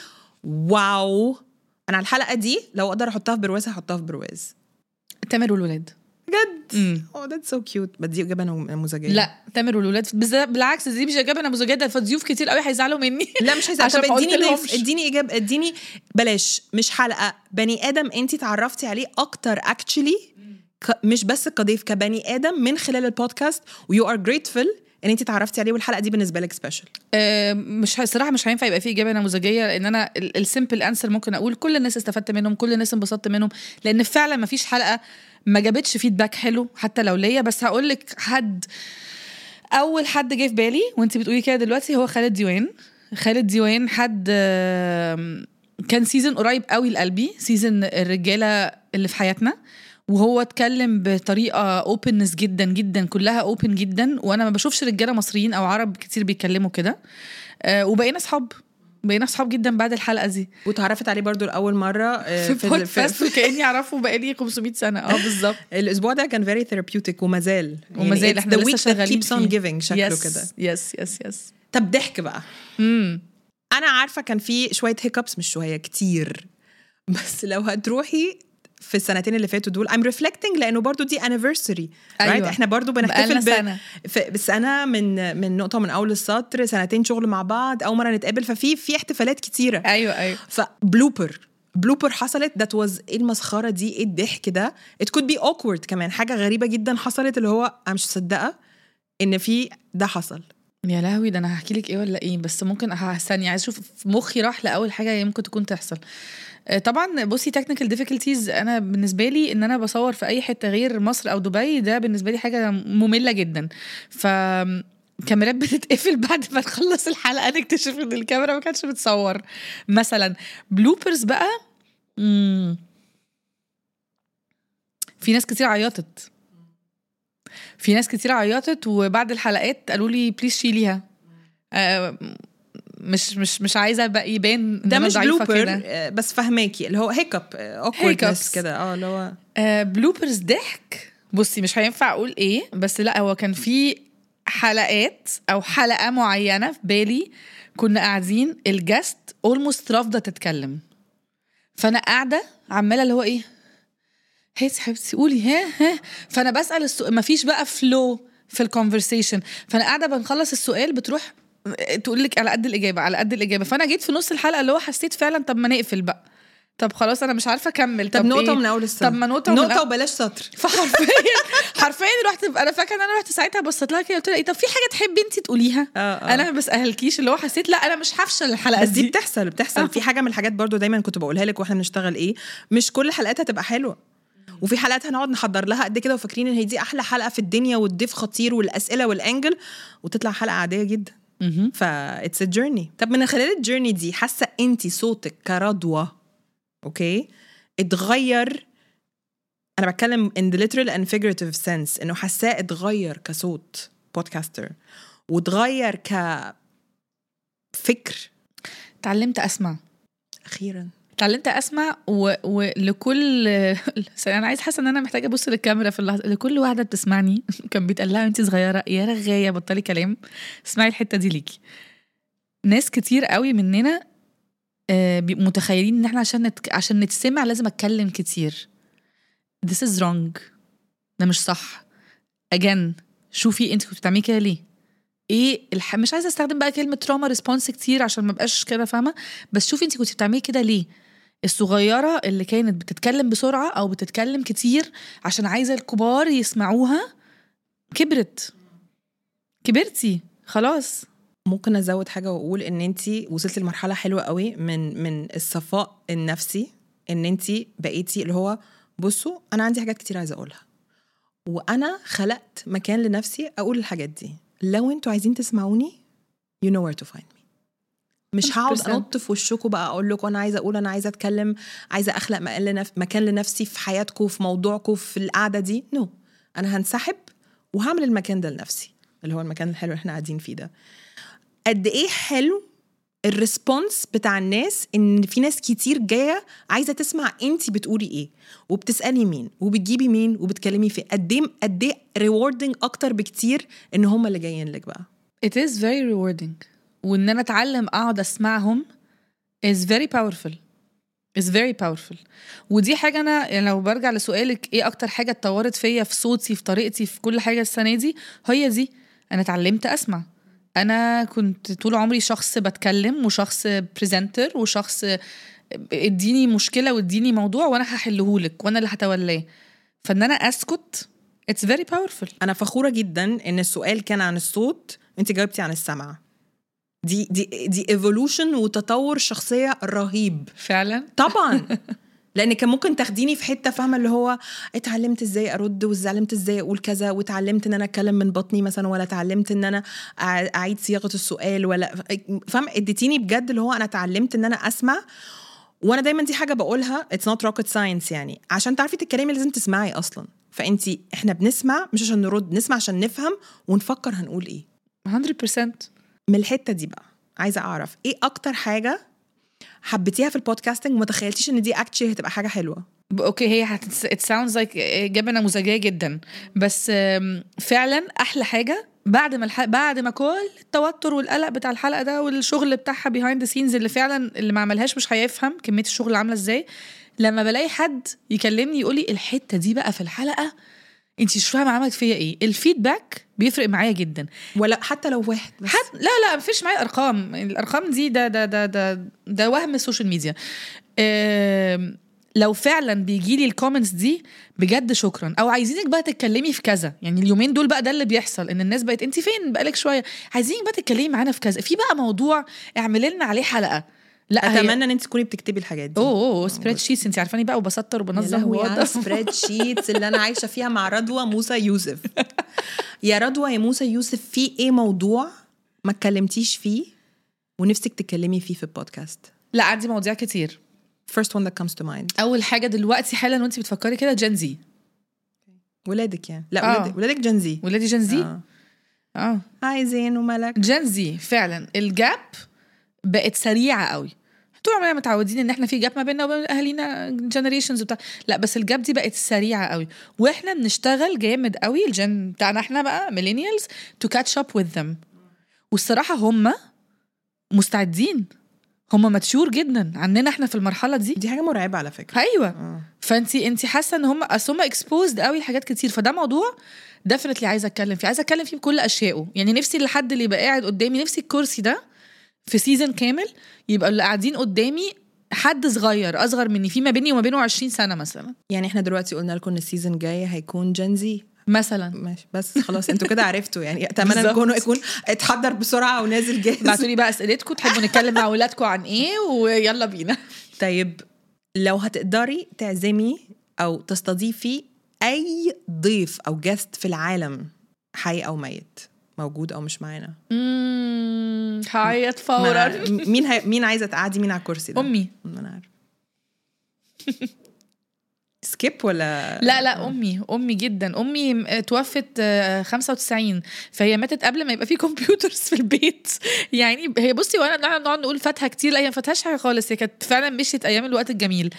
واو انا على الحلقه دي لو اقدر احطها في برواز هحطها في برواز تامر والولاد بجد امم اوه ذاتس سو كيوت بس دي اجابه نموذجيه لا تامر والولاد بالذات- بالعكس دي مش اجابه نموذجيه ده فضيوف كتير قوي هيزعلوا مني لا مش عايزه عشان طب ما اديني قلتلهمش. ضيف اديني اجابه اديني بلاش مش حلقه بني ادم انت تعرفتي عليه اكتر اكشلي مش بس كضيف كبني ادم من خلال البودكاست ويو ار جريتفul ان انت تعرفتي عليه والحلقه دي بالنسبه لك سبيشال آه، مش الصراحه مش هينفع يبقى في اجابه نموذجيه لان انا السيمبل انسر ممكن اقول كل الناس استفدت منهم كل الناس انبسطت منهم لان فعلا ما فيش حلقه ما جابتش فيدباك حلو حتى لو ليا بس هقول لك حد اول حد جه في بالي وانت بتقولي كده دلوقتي هو خالد ديوان خالد ديوان حد آم، كان سيزون قريب قوي لقلبي سيزون الرجاله اللي في حياتنا وهو اتكلم بطريقه اوبنس جدا جدا كلها اوبن جدا وانا ما بشوفش رجاله مصريين او عرب كتير بيتكلموا كده آه، وبقينا اصحاب بقينا اصحاب جدا بعد الحلقه دي وتعرفت عليه برضو لاول مره آه، في بودكاست وكاني اعرفه بقالي 500 سنه اه بالظبط الاسبوع ده كان فيري ثيرابيوتيك وما زال وما زال احنا لسه شغالين keeps on giving شكله كده يس يس يس طب ضحك بقى امم انا عارفه كان في شويه هيكابس مش شويه كتير بس لو هتروحي في السنتين اللي فاتوا دول I'm reflecting لانه برضو دي anniversary أيوة. right احنا برضو بقالنا بنحتفل ب... سنه في بسنه من من نقطه من اول السطر سنتين شغل مع بعض اول مره نتقابل ففي في احتفالات كتيره ايوه ايوه فبلوبر بلوبر حصلت ذات واز ايه المسخره دي ايه الضحك ده ات كود بي awkward كمان حاجه غريبه جدا حصلت اللي هو انا مش مصدقه ان في ده حصل يا لهوي ده انا هحكي لك ايه ولا ايه بس ممكن ثانيه عايز اشوف مخي راح لاول حاجه هي ممكن تكون تحصل آه، طبعا بصي تكنيكال ديفيكولتيز انا بالنسبه لي ان انا بصور في اي حته غير مصر او دبي ده بالنسبه لي حاجه ممله جدا ف كاميرات بتتقفل بعد ما نخلص الحلقه نكتشف ان الكاميرا ما كانتش بتصور مثلا بلوبرز بقى مم. في ناس كتير عيطت في ناس كتير عيطت وبعد الحلقات قالوا لي بليز شيليها آه، مش مش مش عايزه بقى يبان إن ده أنا مش ضعيفة بلوبر كده. آه، بس فهماكي اللي هو هيكب Hiccups. اوكوردنس كده اه اللي هو آه بلوبرز ضحك بصي مش هينفع اقول ايه بس لا هو كان في حلقات او حلقه معينه في بالي كنا قاعدين الجاست اولموست رافضه تتكلم فانا قاعده عماله اللي هو ايه هاتي حبيبتي قولي ها ها فانا بسال السؤال مفيش بقى فلو في الكونفرسيشن فانا قاعده بنخلص السؤال بتروح تقول لك على قد الاجابه على قد الاجابه فانا جيت في نص الحلقه اللي هو حسيت فعلا طب ما نقفل بقى طب خلاص انا مش عارفه اكمل طب نقطه إيه؟ من اول السنه طب ما نقطه من نقطه وبلاش سطر فحرفيا حرفيا رحت انا فاكره ان انا رحت ساعتها بصيت لها كده قلت لها ايه طب في حاجه تحبي انت تقوليها آه، آه. انا ما بسالكيش اللي هو حسيت لا انا مش هفشل الحلقه بس دي دي بتحصل آه. بتحصل في حاجه من الحاجات برضو دايما كنت بقولها لك واحنا بنشتغل ايه مش كل حلقات هتبقى حلوه وفي حلقات هنقعد نحضر لها قد كده وفاكرين ان هي دي احلى حلقه في الدنيا والضيف خطير والاسئله والانجل وتطلع حلقه عاديه جدا مهم. ف اتس جيرني طب من خلال الجيرني دي حاسه انت صوتك كرضوى اوكي اتغير انا بتكلم in the literal and figurative sense انه حاساه اتغير كصوت بودكاستر واتغير كفكر اتعلمت اسمع اخيرا اتعلمت اسمع و... ولكل انا عايز حاسه ان انا محتاجه ابص للكاميرا في اللحظه لكل واحده بتسمعني كان بيتقال لها وانت صغيره يا رغايه بطلي كلام اسمعي الحته دي ليكي ناس كتير قوي مننا آه، بيبقوا متخيلين ان احنا عشان نتك... عشان نتسمع لازم اتكلم كتير this is wrong ده مش صح again شوفي انت كنت بتعملي كده ليه ايه الح... مش عايزه استخدم بقى كلمه تراما ريسبونس كتير عشان ما بقاش كده فاهمه بس شوفي انت كنت بتعملي كده ليه الصغيره اللي كانت بتتكلم بسرعه او بتتكلم كتير عشان عايزه الكبار يسمعوها كبرت كبرتي خلاص ممكن ازود حاجه واقول ان انت وصلتي لمرحله حلوه قوي من من الصفاء النفسي ان انت بقيتي اللي هو بصوا انا عندي حاجات كتير عايزه اقولها وانا خلقت مكان لنفسي اقول الحاجات دي لو انتوا عايزين تسمعوني you know where to find me مش هقعد 100%. انط في وشكم بقى اقول لكم انا عايزه اقول انا عايزه اتكلم عايزه اخلق مكان لنف- مكان لنفسي في حياتكم في موضوعكم في القعده دي نو no. انا هنسحب وهعمل المكان ده لنفسي اللي هو المكان الحلو اللي احنا قاعدين فيه ده قد ايه حلو الريسبونس بتاع الناس ان في ناس كتير جايه عايزه تسمع انت بتقولي ايه وبتسالي مين وبتجيبي مين وبتكلمي في قد ايه قد ايه ريوردنج اكتر بكتير ان هم اللي جايين لك بقى it is very rewarding وان انا اتعلم اقعد اسمعهم is very powerful is very powerful ودي حاجة أنا يعني لو برجع لسؤالك إيه أكتر حاجة اتطورت فيا في صوتي في طريقتي في كل حاجة السنة دي هي دي أنا اتعلمت أسمع أنا كنت طول عمري شخص بتكلم وشخص بريزنتر وشخص اديني مشكلة واديني موضوع وأنا هحلهولك وأنا اللي هتولاه فإن أنا أسكت it's very powerful انا فخوره جدا ان السؤال كان عن الصوت انت جاوبتي عن السمع دي دي دي ايفولوشن وتطور شخصيه رهيب فعلا طبعا لان كان ممكن تاخديني في حته فاهمه اللي هو اتعلمت ازاي ارد واتعلمت ازاي اقول كذا واتعلمت ان انا اتكلم من بطني مثلا ولا اتعلمت ان انا أع- اعيد صياغه السؤال ولا فاهمه اديتيني بجد اللي هو انا اتعلمت ان انا اسمع وانا دايما دي حاجه بقولها اتس نوت روكيت ساينس يعني عشان تعرفي تتكلمي لازم تسمعي اصلا فانت احنا بنسمع مش عشان نرد نسمع عشان نفهم ونفكر هنقول ايه 100% من الحته دي بقى عايزه اعرف ايه اكتر حاجه حبيتيها في البودكاستنج وما تخيلتيش ان دي اكتشلي هتبقى حاجه حلوه ب- اوكي هي هت it sounds like اجابه نموذجيه جدا بس آم، فعلا احلى حاجه بعد ما الح... بعد ما كل التوتر والقلق بتاع الحلقه ده والشغل بتاعها behind the scenes اللي فعلا اللي ما عملهاش مش هيفهم كميه الشغل عامله ازاي لما بلاقي حد يكلمني يقول لي الحته دي بقى في الحلقه انت مش فاهمه عملت فيا ايه الفيدباك بيفرق معايا جدا ولا حتى لو واحد بس حد لا لا مفيش معايا ارقام الارقام دي ده ده ده ده ده وهم السوشيال ميديا آم، لو فعلا بيجي لي الكومنتس دي بجد شكرا او عايزينك بقى تتكلمي في كذا يعني اليومين دول بقى ده اللي بيحصل ان الناس بقت انت فين بقالك شويه عايزينك بقى تتكلمي معانا في كذا في بقى موضوع اعملي لنا عليه حلقه لا هي- اتمنى ان انت تكوني بتكتبي الحاجات دي اوه اوه سبريد شيتس انت عارفاني بقى وبسطر يا وبنظم لهوي على وبوضب. سبريد شيتس اللي انا عايشه فيها مع رضوى موسى يوسف يا رضوى يا موسى يوسف في ايه موضوع ما اتكلمتيش فيه ونفسك تتكلمي فيه في البودكاست لا عندي مواضيع كتير first one that comes to mind اول حاجه دلوقتي حالا وانت بتفكري كده جنزي ولادك يعني لا آه. ولادك ولادك جنزي ولادي جنزي آه. اه هاي زين وملك جنزي فعلا الجاب بقت سريعه قوي طول عمرنا متعودين ان احنا في جاب ما بيننا وبين اهالينا جنريشنز وبتاع لا بس الجاب دي بقت سريعه قوي واحنا بنشتغل جامد قوي الجن بتاعنا احنا بقى ميلينيالز تو كاتش اب وذ ذم والصراحه هم مستعدين هم ماتشور جدا عننا احنا في المرحله دي دي حاجه مرعبه على فكره ايوه آه. فانت انت حاسه ان هم اصل هم اكسبوزد قوي لحاجات كتير فده موضوع ديفنتلي عايزه اتكلم فيه عايزه اتكلم فيه بكل اشيائه يعني نفسي الحد اللي يبقى قاعد قدامي نفسي الكرسي ده في سيزون كامل يبقى اللي قاعدين قدامي حد صغير اصغر مني في ما بيني وما بينه 20 سنه مثلا يعني احنا دلوقتي قلنا لكم ان السيزون الجاي هيكون جنزي مثلا ماشي بس خلاص انتوا كده عرفتوا يعني اتمنى بالظبط. يكون يكون اتحضر بسرعه ونازل جاهز ابعتوا لي بقى اسئلتكم تحبوا نتكلم مع اولادكم عن ايه ويلا بينا طيب لو هتقدري تعزمي او تستضيفي اي ضيف او جست في العالم حي او ميت موجود او مش معانا امم هعيط ما- فورا مين هي... مين عايزه تقعدي مين على الكرسي ده امي ما انا عارفه سكيب ولا لا لا امي امي جدا امي م- توفت آه، 95 فهي ماتت قبل ما يبقى في كمبيوترز في البيت يعني هي بصي وانا نقعد نقعد نقول فاتها كتير لا هي ما فاتهاش حاجه خالص هي كانت فعلا مشيت ايام الوقت الجميل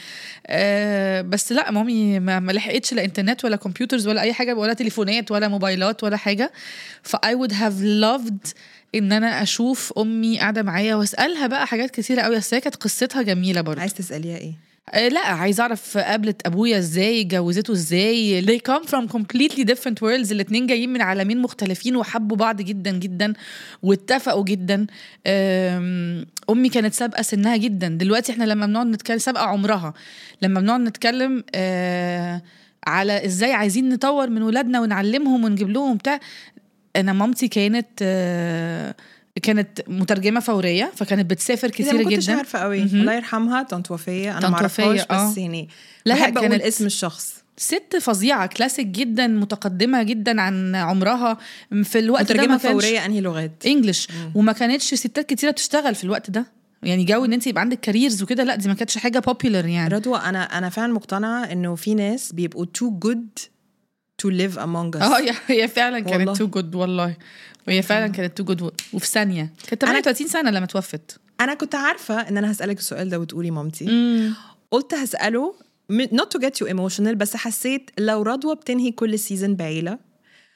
آه، بس لا مامي ما ما لحقتش لا انترنت ولا كمبيوترز ولا اي حاجه ولا تليفونات ولا موبايلات ولا حاجه ف I would have loved ان انا اشوف امي قاعده معايا واسالها بقى حاجات كتيره قوي بس هي كانت قصتها جميله برضه عايز تساليها ايه آه، لا عايز اعرف قابلت ابويا ازاي اتجوزته ازاي they come from completely different worlds الاتنين جايين من عالمين مختلفين وحبوا بعض جدا جدا واتفقوا جدا آم، امي كانت سابقه سنها جدا دلوقتي احنا لما بنقعد نتكلم سابقه عمرها لما بنقعد نتكلم آه، على ازاي عايزين نطور من ولادنا ونعلمهم ونجيب لهم بتاع انا مامتي كانت آه، كانت مترجمه فوريه فكانت بتسافر إذا كتير ما كنتش جدا عارفه قوي مهم. الله يرحمها طنط وفيه انا طنط ما اعرفهاش وفية، آه. بس يعني لا، لا، بحب اقول كانت- اسم الشخص ست فظيعه كلاسيك جدا متقدمه جدا عن عمرها في الوقت ده مترجمه ما كانش فوريه انهي لغات انجلش وما كانتش ستات كتيره بتشتغل في الوقت ده يعني جو ان انت يبقى عندك كاريرز وكده لا دي ما كانتش حاجه بوبيلر يعني رضوى انا انا فعلا مقتنعه انه في ناس بيبقوا too good to live among us اه هي- هي فعلا والله. كانت تو جود والله وهي فعلا كانت تو جود وفي ثانيه كانت 38 سنه لما توفت انا كنت عارفه ان انا هسالك السؤال ده وتقولي مامتي قلت هساله م- not to get you emotional بس حسيت لو رضوى بتنهي كل سيزون بعيله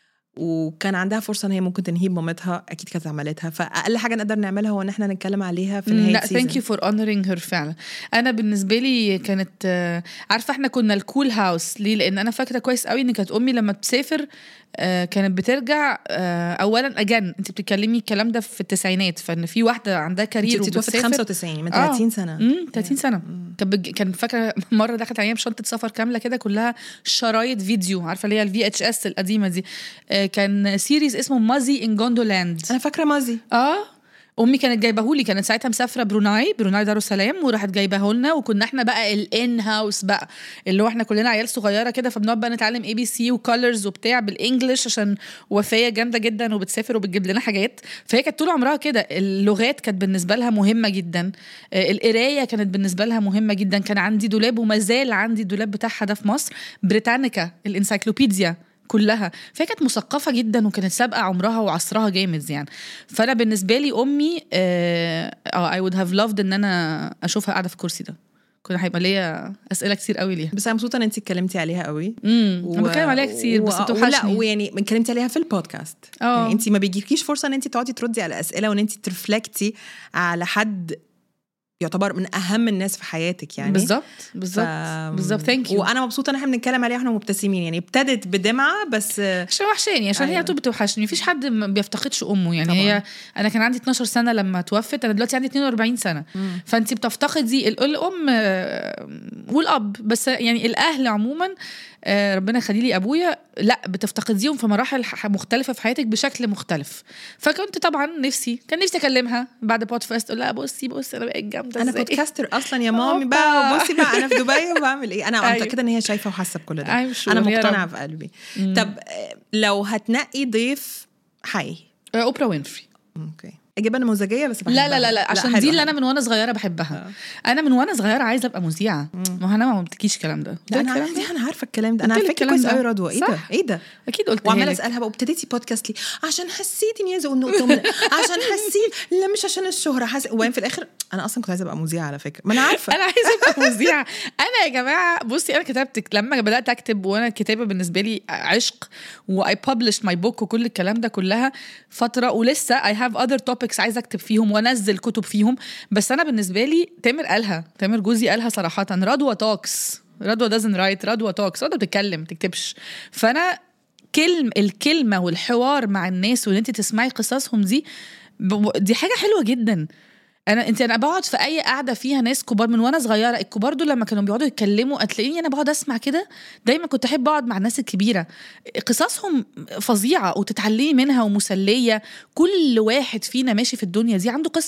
وكان عندها فرصه ان هي ممكن تنهي بمامتها اكيد كانت عملتها فاقل حاجه نقدر نعملها هو ان احنا نتكلم عليها في نهايه لا ثانك يو فور اونرينج هير فعلا انا بالنسبه لي كانت آه، عارفه احنا كنا الكول هاوس ليه لان انا فاكره كويس قوي ان كانت امي لما بتسافر آه، كانت بترجع آه، اولا اجان انت بتتكلمي الكلام ده في التسعينات فان في واحده عندها كارير انت توفت وبتسافر 95 من آه. 30 سنه امم 30 سنه كان بج... كان فاكره مره دخلت عليا بشنطه سفر كامله كده كلها شرايط فيديو عارفه اللي هي الفي اتش اس القديمه دي آه، كان سيريز اسمه مازي ان جوندولاند انا فاكره مازي اه امي كانت جايبهولي كانت ساعتها مسافره بروناي بروناي دار السلام وراحت جايبه لنا وكنا احنا بقى الان هاوس بقى اللي هو احنا كلنا عيال صغيره كده فبنقعد بقى نتعلم اي بي سي وكولرز وبتاع بالانجلش عشان وفيه جامده جدا وبتسافر وبتجيب لنا حاجات فهي كانت طول عمرها كده اللغات كانت بالنسبه لها مهمه جدا آه، القرايه كانت بالنسبه لها مهمه جدا كان عندي دولاب وما زال عندي الدولاب بتاعها ده في مصر بريتانيكا الانسايكلوبيديا كلها فهي كانت مثقفه جدا وكانت سابقه عمرها وعصرها جامد يعني فانا بالنسبه لي امي اه اي وود هاف لافد ان انا اشوفها قاعده في الكرسي ده كنا هيبقى ليا اسئله كتير قوي ليها بس انا مبسوطه ان انت اتكلمتي عليها قوي امم انا بتكلم عليها كتير بس و- ولا بتوحشني ويعني اتكلمتي عليها في البودكاست اه. يعني انت ما بيجيلكيش فرصه ان انت تقعدي تردي على اسئله وان انت ترفلكتي على حد يعتبر من اهم الناس في حياتك يعني بالظبط بالظبط ف- بالظبط ثانك يو وانا مبسوطه ان احنا بنتكلم عليها واحنا مبتسمين يعني ابتدت بدمعه بس عشان وحشاني عشان أيوة. هي طول بتوحشني مفيش حد ما بيفتقدش امه يعني طبعاً. هي انا كان عندي 12 سنه لما توفت انا دلوقتي عندي 42 سنه فانت بتفتقدي ال- الام آه، والاب بس يعني الاهل عموما آه، ربنا يخلي لي ابويا لا بتفتقديهم في مراحل ح- مختلفه في حياتك بشكل مختلف فكنت طبعا نفسي كان نفسي اكلمها بعد بودكاست اقول لها بصي بصي انا بقيت جامده انا إزاي. بودكاستر اصلا يا مامي أوبا. بقى بصي بقى انا في دبي وبعمل ايه انا أيوة. متاكده ان هي شايفه وحاسه بكل ده I'm sure. انا يا مقتنعه رب. في قلبي طب آه، لو هتنقي ضيف حي آه، اوبرا وينفري اوكي اجابه نموذجيه بس لا لا لا لا عشان حلوة، دي اللي انا حلوة. من وانا صغيره بحبها انا من وانا صغيره عايزه ابقى مذيعه ما هو انا ما قلتلكيش الكلام ده لا ده انا الكلام ده عارفه انا عارفه الكلام ده انا قلت لك عارفاكي الكلام كويس ده. قوي رضوى ايه ده صح. ايه ده اكيد قلت وعماله اسالها بقى ابتديتي بودكاست ليه عشان حسيت اني عايزه اقول نقطه ومن- عشان حسيت لا مش عشان الشهره حس... وبعدين في الاخر انا اصلا كنت عايزه ابقى مذيعه على فكره ما انا عارفه انا عايزه ابقى مذيعه انا يا جماعه بصي انا كتبت لما بدات اكتب وانا الكتابه بالنسبه لي عشق واي ببلش ماي بوك وكل الكلام ده كلها فتره ولسه اي هاف اذر توبكس عايزه اكتب فيهم وانزل كتب فيهم بس انا بالنسبه لي تامر قالها تامر جوزي قالها صراحه رضوى توكس رضوى دازن رايت رضوى توكس رضوى بتتكلم ما تكتبش فانا كلم الكلمه والحوار مع الناس وان انت تسمعي قصصهم دي ب- دي حاجه حلوه جدا انا انت انا بقعد في اي قعده فيها ناس كبار من وانا صغيره الكبار دول لما كانوا بيقعدوا يتكلموا هتلاقيني انا بقعد اسمع كده دايما كنت احب اقعد مع الناس الكبيره قصصهم فظيعه وتتعلمي منها ومسليه كل واحد فينا ماشي في الدنيا دي عنده قصه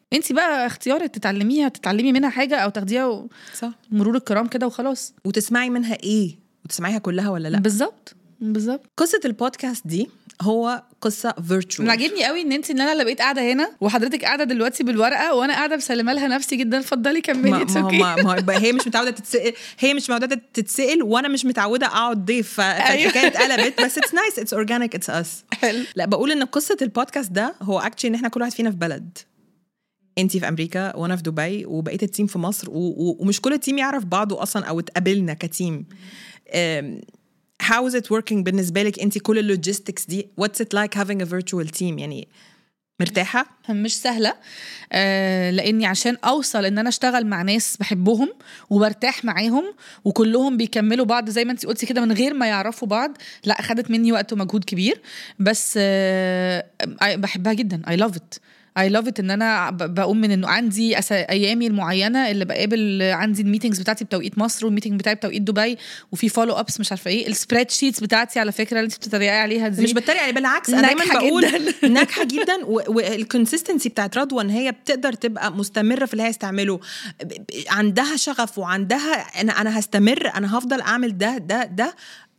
انت بقى اختيارك تتعلميها تتعلمي منها حاجه او تاخديها و- صح مرور الكرام كده وخلاص وتسمعي منها ايه وتسمعيها كلها ولا لا بالظبط بالظبط قصه البودكاست دي هو قصه انا فيرتشوال عاجبني قوي ان انت ان انا اللي بقيت قاعده هنا وحضرتك قاعده دلوقتي بالورقه وانا قاعده مسلمه لها نفسي جدا اتفضلي كملي ما اتس ما, اوكي ما, ما هو- هي مش متعوده تتسال هي مش متعوده تتسال وانا مش متعوده اقعد ضيف ف- فالحكايه اتقلبت بس اتس نايس اتس اورجانيك اتس اس حلو لا بقول ان قصه البودكاست ده هو اكشلي ان احنا كل واحد فينا في بلد انت في امريكا وانا في دبي وبقيه التيم في مصر و- و- ومش كل التيم يعرف بعضه اصلا او اتقابلنا كتيم هاو از ات working بالنسبه لك انت كل اللوجيستكس دي واتس ات لايك having a virtual team يعني مرتاحه مش سهله آه لاني عشان اوصل ان انا اشتغل مع ناس بحبهم وبرتاح معاهم وكلهم بيكملوا بعض زي ما انت قلتي كده من غير ما يعرفوا بعض لا خدت مني وقت ومجهود كبير بس آه I- بحبها جدا اي لاف ات اي لاف ات ان انا ب- بقوم من انه عندي أس- ايامي المعينه اللي بقابل عندي الميتنجز بتاعتي بتوقيت مصر والميتنج بتاعي بتوقيت دبي وفي فولو ابس مش عارفه ايه السبريد شيتس بتاعتي على فكره اللي انت بتتريقي عليها دي مش بتريق عليه بالعكس انا دايما ناجحة بقول جداً. ناجحه جدا والكونسيستنسي بتاعت رضوى ان هي بتقدر تبقى مستمره في اللي هي تعمله ب- ب- عندها شغف وعندها انا انا هستمر انا هفضل اعمل ده ده ده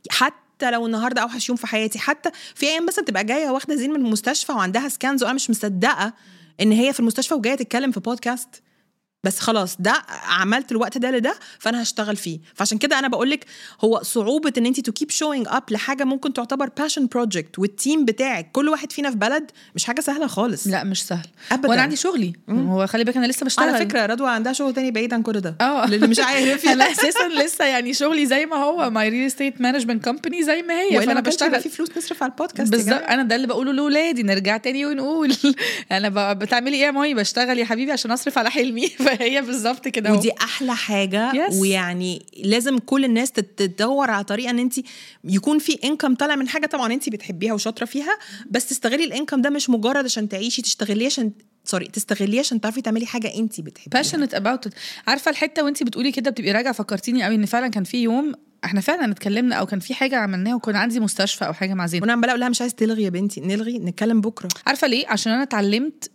حتى لو النهارده اوحش يوم في حياتي حتى في ايام مثلا تبقى جايه واخده زين من المستشفى وعندها سكانز وانا مش مصدقه ان هي في المستشفى وجايه تتكلم في بودكاست بس خلاص ده عملت الوقت ده لده فانا هشتغل فيه فعشان كده انا بقول لك هو صعوبه ان انت تو كيب شوينج اب لحاجه ممكن تعتبر باشن بروجكت والتيم بتاعك كل واحد فينا في بلد مش حاجه سهله خالص لا مش سهل أبداً. وانا عندي شغلي هو خلي بالك انا لسه بشتغل على فكره رضوى عندها شغل تاني بعيد عن كل ده اه اللي مش عارف انا اساسا لسه يعني شغلي زي ما هو ماي ريل استيت مانجمنت كومباني زي ما هي والا فانا ما كانش هيبقى بشتغل في فلوس نصرف على البودكاست يا بالظبط جماعة. انا ده اللي بقوله لاولادي نرجع تاني ونقول انا ب- بتعملي ايه يا ماي بشتغل يا حبيبي عشان اصرف على حلمي فهي بالظبط كده أهو. ودي احلى حاجه Yes. ويعني لازم كل الناس تت- تدور على طريقه ان انت يكون في انكم طالع من حاجه طبعا انت بتحبيها وشاطره فيها بس تستغلي الانكم ده مش مجرد عشان تعيشي تشتغليه عشان سوري تستغليه عشان تعرفي تعملي حاجه انت بتحبيها passionate about it عارفه الحته وانت بتقولي كده بتبقي راجعه فكرتيني قوي ان فعلا كان في يوم احنا فعلا اتكلمنا او كان في حاجه عملناها وكان عندي مستشفى او حاجه مع زين وانا عماله اقول لها مش عايز تلغي يا بنتي نلغي نتكلم بكره عارفه ليه عشان انا اتعلمت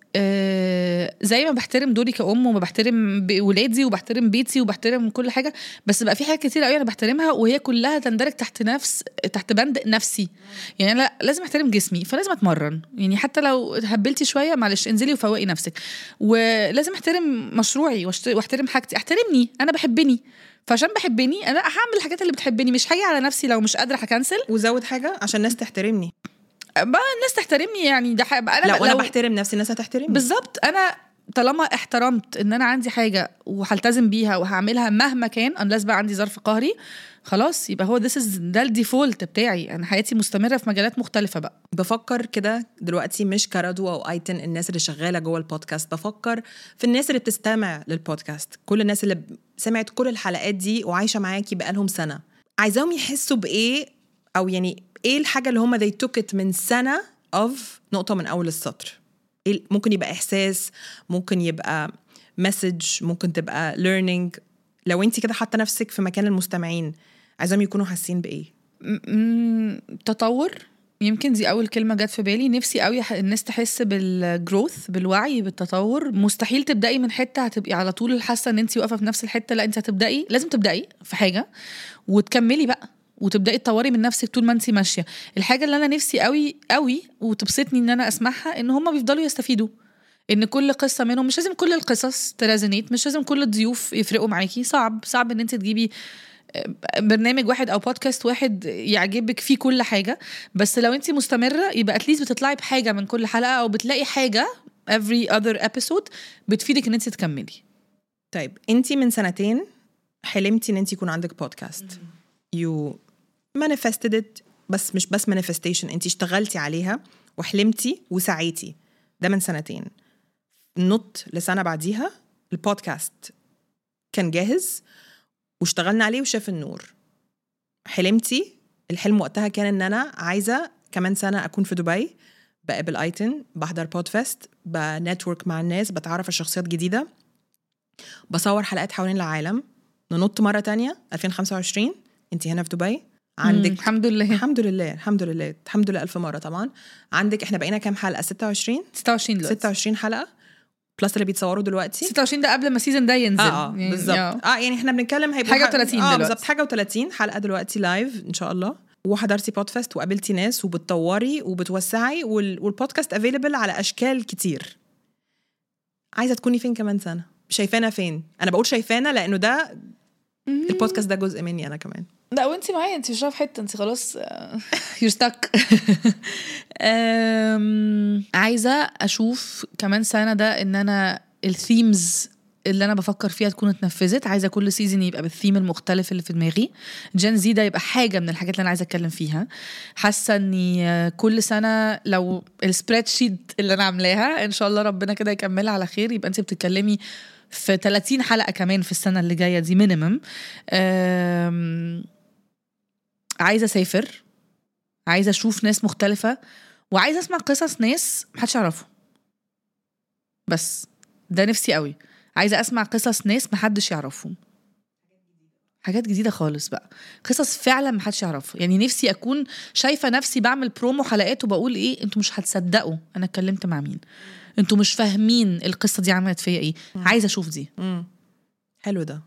آه، زي ما بحترم دوري كأم وبحترم ب- ولادي وبحترم بيتي وبحترم كل حاجه بس بقى في حاجات كتير قوي انا بحترمها وهي كلها تندرج تحت نفس تحت بند نفسي يعني انا لازم احترم جسمي فلازم اتمرن يعني حتى لو هبلتي شويه معلش انزلي وفوقي نفسك ولازم احترم مشروعي واشت- واحترم حاجتي احترمني انا بحبني فعشان بحبني انا هعمل الحاجات اللي بتحبني مش هاجي على نفسي لو مش قادره هكنسل وزود حاجه عشان الناس تحترمني بقى الناس تحترمني يعني ده حق- انا لو انا لو- بحترم نفسي الناس هتحترمني بالظبط انا طالما احترمت ان انا عندي حاجه وهلتزم بيها وهعملها مهما كان unless بقى عندي ظرف قهري خلاص يبقى هو this is ده الديفولت بتاعي انا حياتي مستمره في مجالات مختلفه بقى بفكر كده دلوقتي مش كردوة او ايتن الناس اللي شغاله جوه البودكاست بفكر في الناس اللي بتستمع للبودكاست كل الناس اللي ب- سمعت كل الحلقات دي وعايشه معاكي بقالهم سنه عايزاهم يحسوا بايه او يعني ايه الحاجه اللي هم they took it من سنه of نقطه من اول السطر إيه ممكن يبقى احساس ممكن يبقى مسج ممكن تبقى learning لو انت كده حاطه نفسك في مكان المستمعين عايزاهم يكونوا حاسين بايه م- تطور يمكن دي اول كلمه جت في بالي نفسي قوي ح- الناس تحس بالجروث بالوعي بالتطور مستحيل تبداي من حته هتبقي على طول حاسه ان انت واقفه في نفس الحته لا انت هتبداي لازم تبداي في حاجه وتكملي بقى وتبداي تطوري من نفسك طول ما انت ماشيه الحاجه اللي انا نفسي قوي قوي وتبسطني ان انا اسمعها ان هم بيفضلوا يستفيدوا ان كل قصه منهم مش لازم كل القصص ترازنيت مش لازم كل الضيوف يفرقوا معاكي صعب صعب ان انت تجيبي برنامج واحد او بودكاست واحد يعجبك فيه كل حاجه بس لو انت مستمره يبقى اتليست بتطلعي بحاجه من كل حلقه او بتلاقي حاجه every other episode بتفيدك ان انت تكملي طيب انت من سنتين حلمتي ان انت يكون عندك بودكاست يو manifested it بس مش بس manifestation انت اشتغلتي عليها وحلمتي وسعيتي ده من سنتين نط لسنه بعديها البودكاست كان جاهز واشتغلنا عليه وشاف النور حلمتي الحلم وقتها كان ان انا عايزه كمان سنه اكون في دبي بقابل ايتن بحضر بودفست بنتورك مع الناس بتعرف على شخصيات جديده بصور حلقات حوالين العالم ننط مره تانية 2025 انت هنا في دبي عندك مم، الحمد لله الحمد لله الحمد لله الحمد لله ألف مرة طبعا عندك احنا بقينا كام حلقة 26 26 دلوقتي 26 حلقة بلس اللي بيتصوروا دلوقتي 26 ده قبل ما السيزون ده ينزل اه اه يعني- بالظبط آه. اه يعني احنا بنتكلم هيبقوا حاجة ح- و30 اه دلوقتي. بالظبط حاجه و30 حلقه دلوقتي لايف ان شاء الله وحضرتي بودفاست وقابلتي ناس وبتطوري وبتوسعي وال... والبودكاست افيلبل على اشكال كتير عايزه تكوني فين كمان سنه شايفانا فين انا بقول شايفانا لانه ده البودكاست ده جزء مني انا كمان لا وانت معايا انت مش في حته انت خلاص يور ستك عايزه اشوف كمان سنه ده ان انا الثيمز اللي انا بفكر فيها تكون اتنفذت عايزه كل سيزون يبقى بالثيم المختلف اللي في دماغي جين زي ده يبقى حاجه من الحاجات اللي انا عايزه اتكلم فيها حاسه اني آه، كل سنه لو السبريد شيت اللي انا عاملاها ان شاء الله ربنا كده يكملها على خير يبقى انت بتتكلمي في 30 حلقه كمان في السنه اللي جايه دي مينيمم عايزه اسافر عايزه اشوف ناس مختلفه وعايزه اسمع قصص ناس محدش يعرفهم بس ده نفسي قوي عايزه اسمع قصص ناس محدش يعرفهم حاجات جديده خالص بقى قصص فعلا محدش يعرفها يعني نفسي اكون شايفه نفسي بعمل برومو حلقات وبقول ايه انتوا مش هتصدقوا انا اتكلمت مع مين انتوا مش فاهمين القصه دي عملت فيا ايه عايزه اشوف دي مم. حلو ده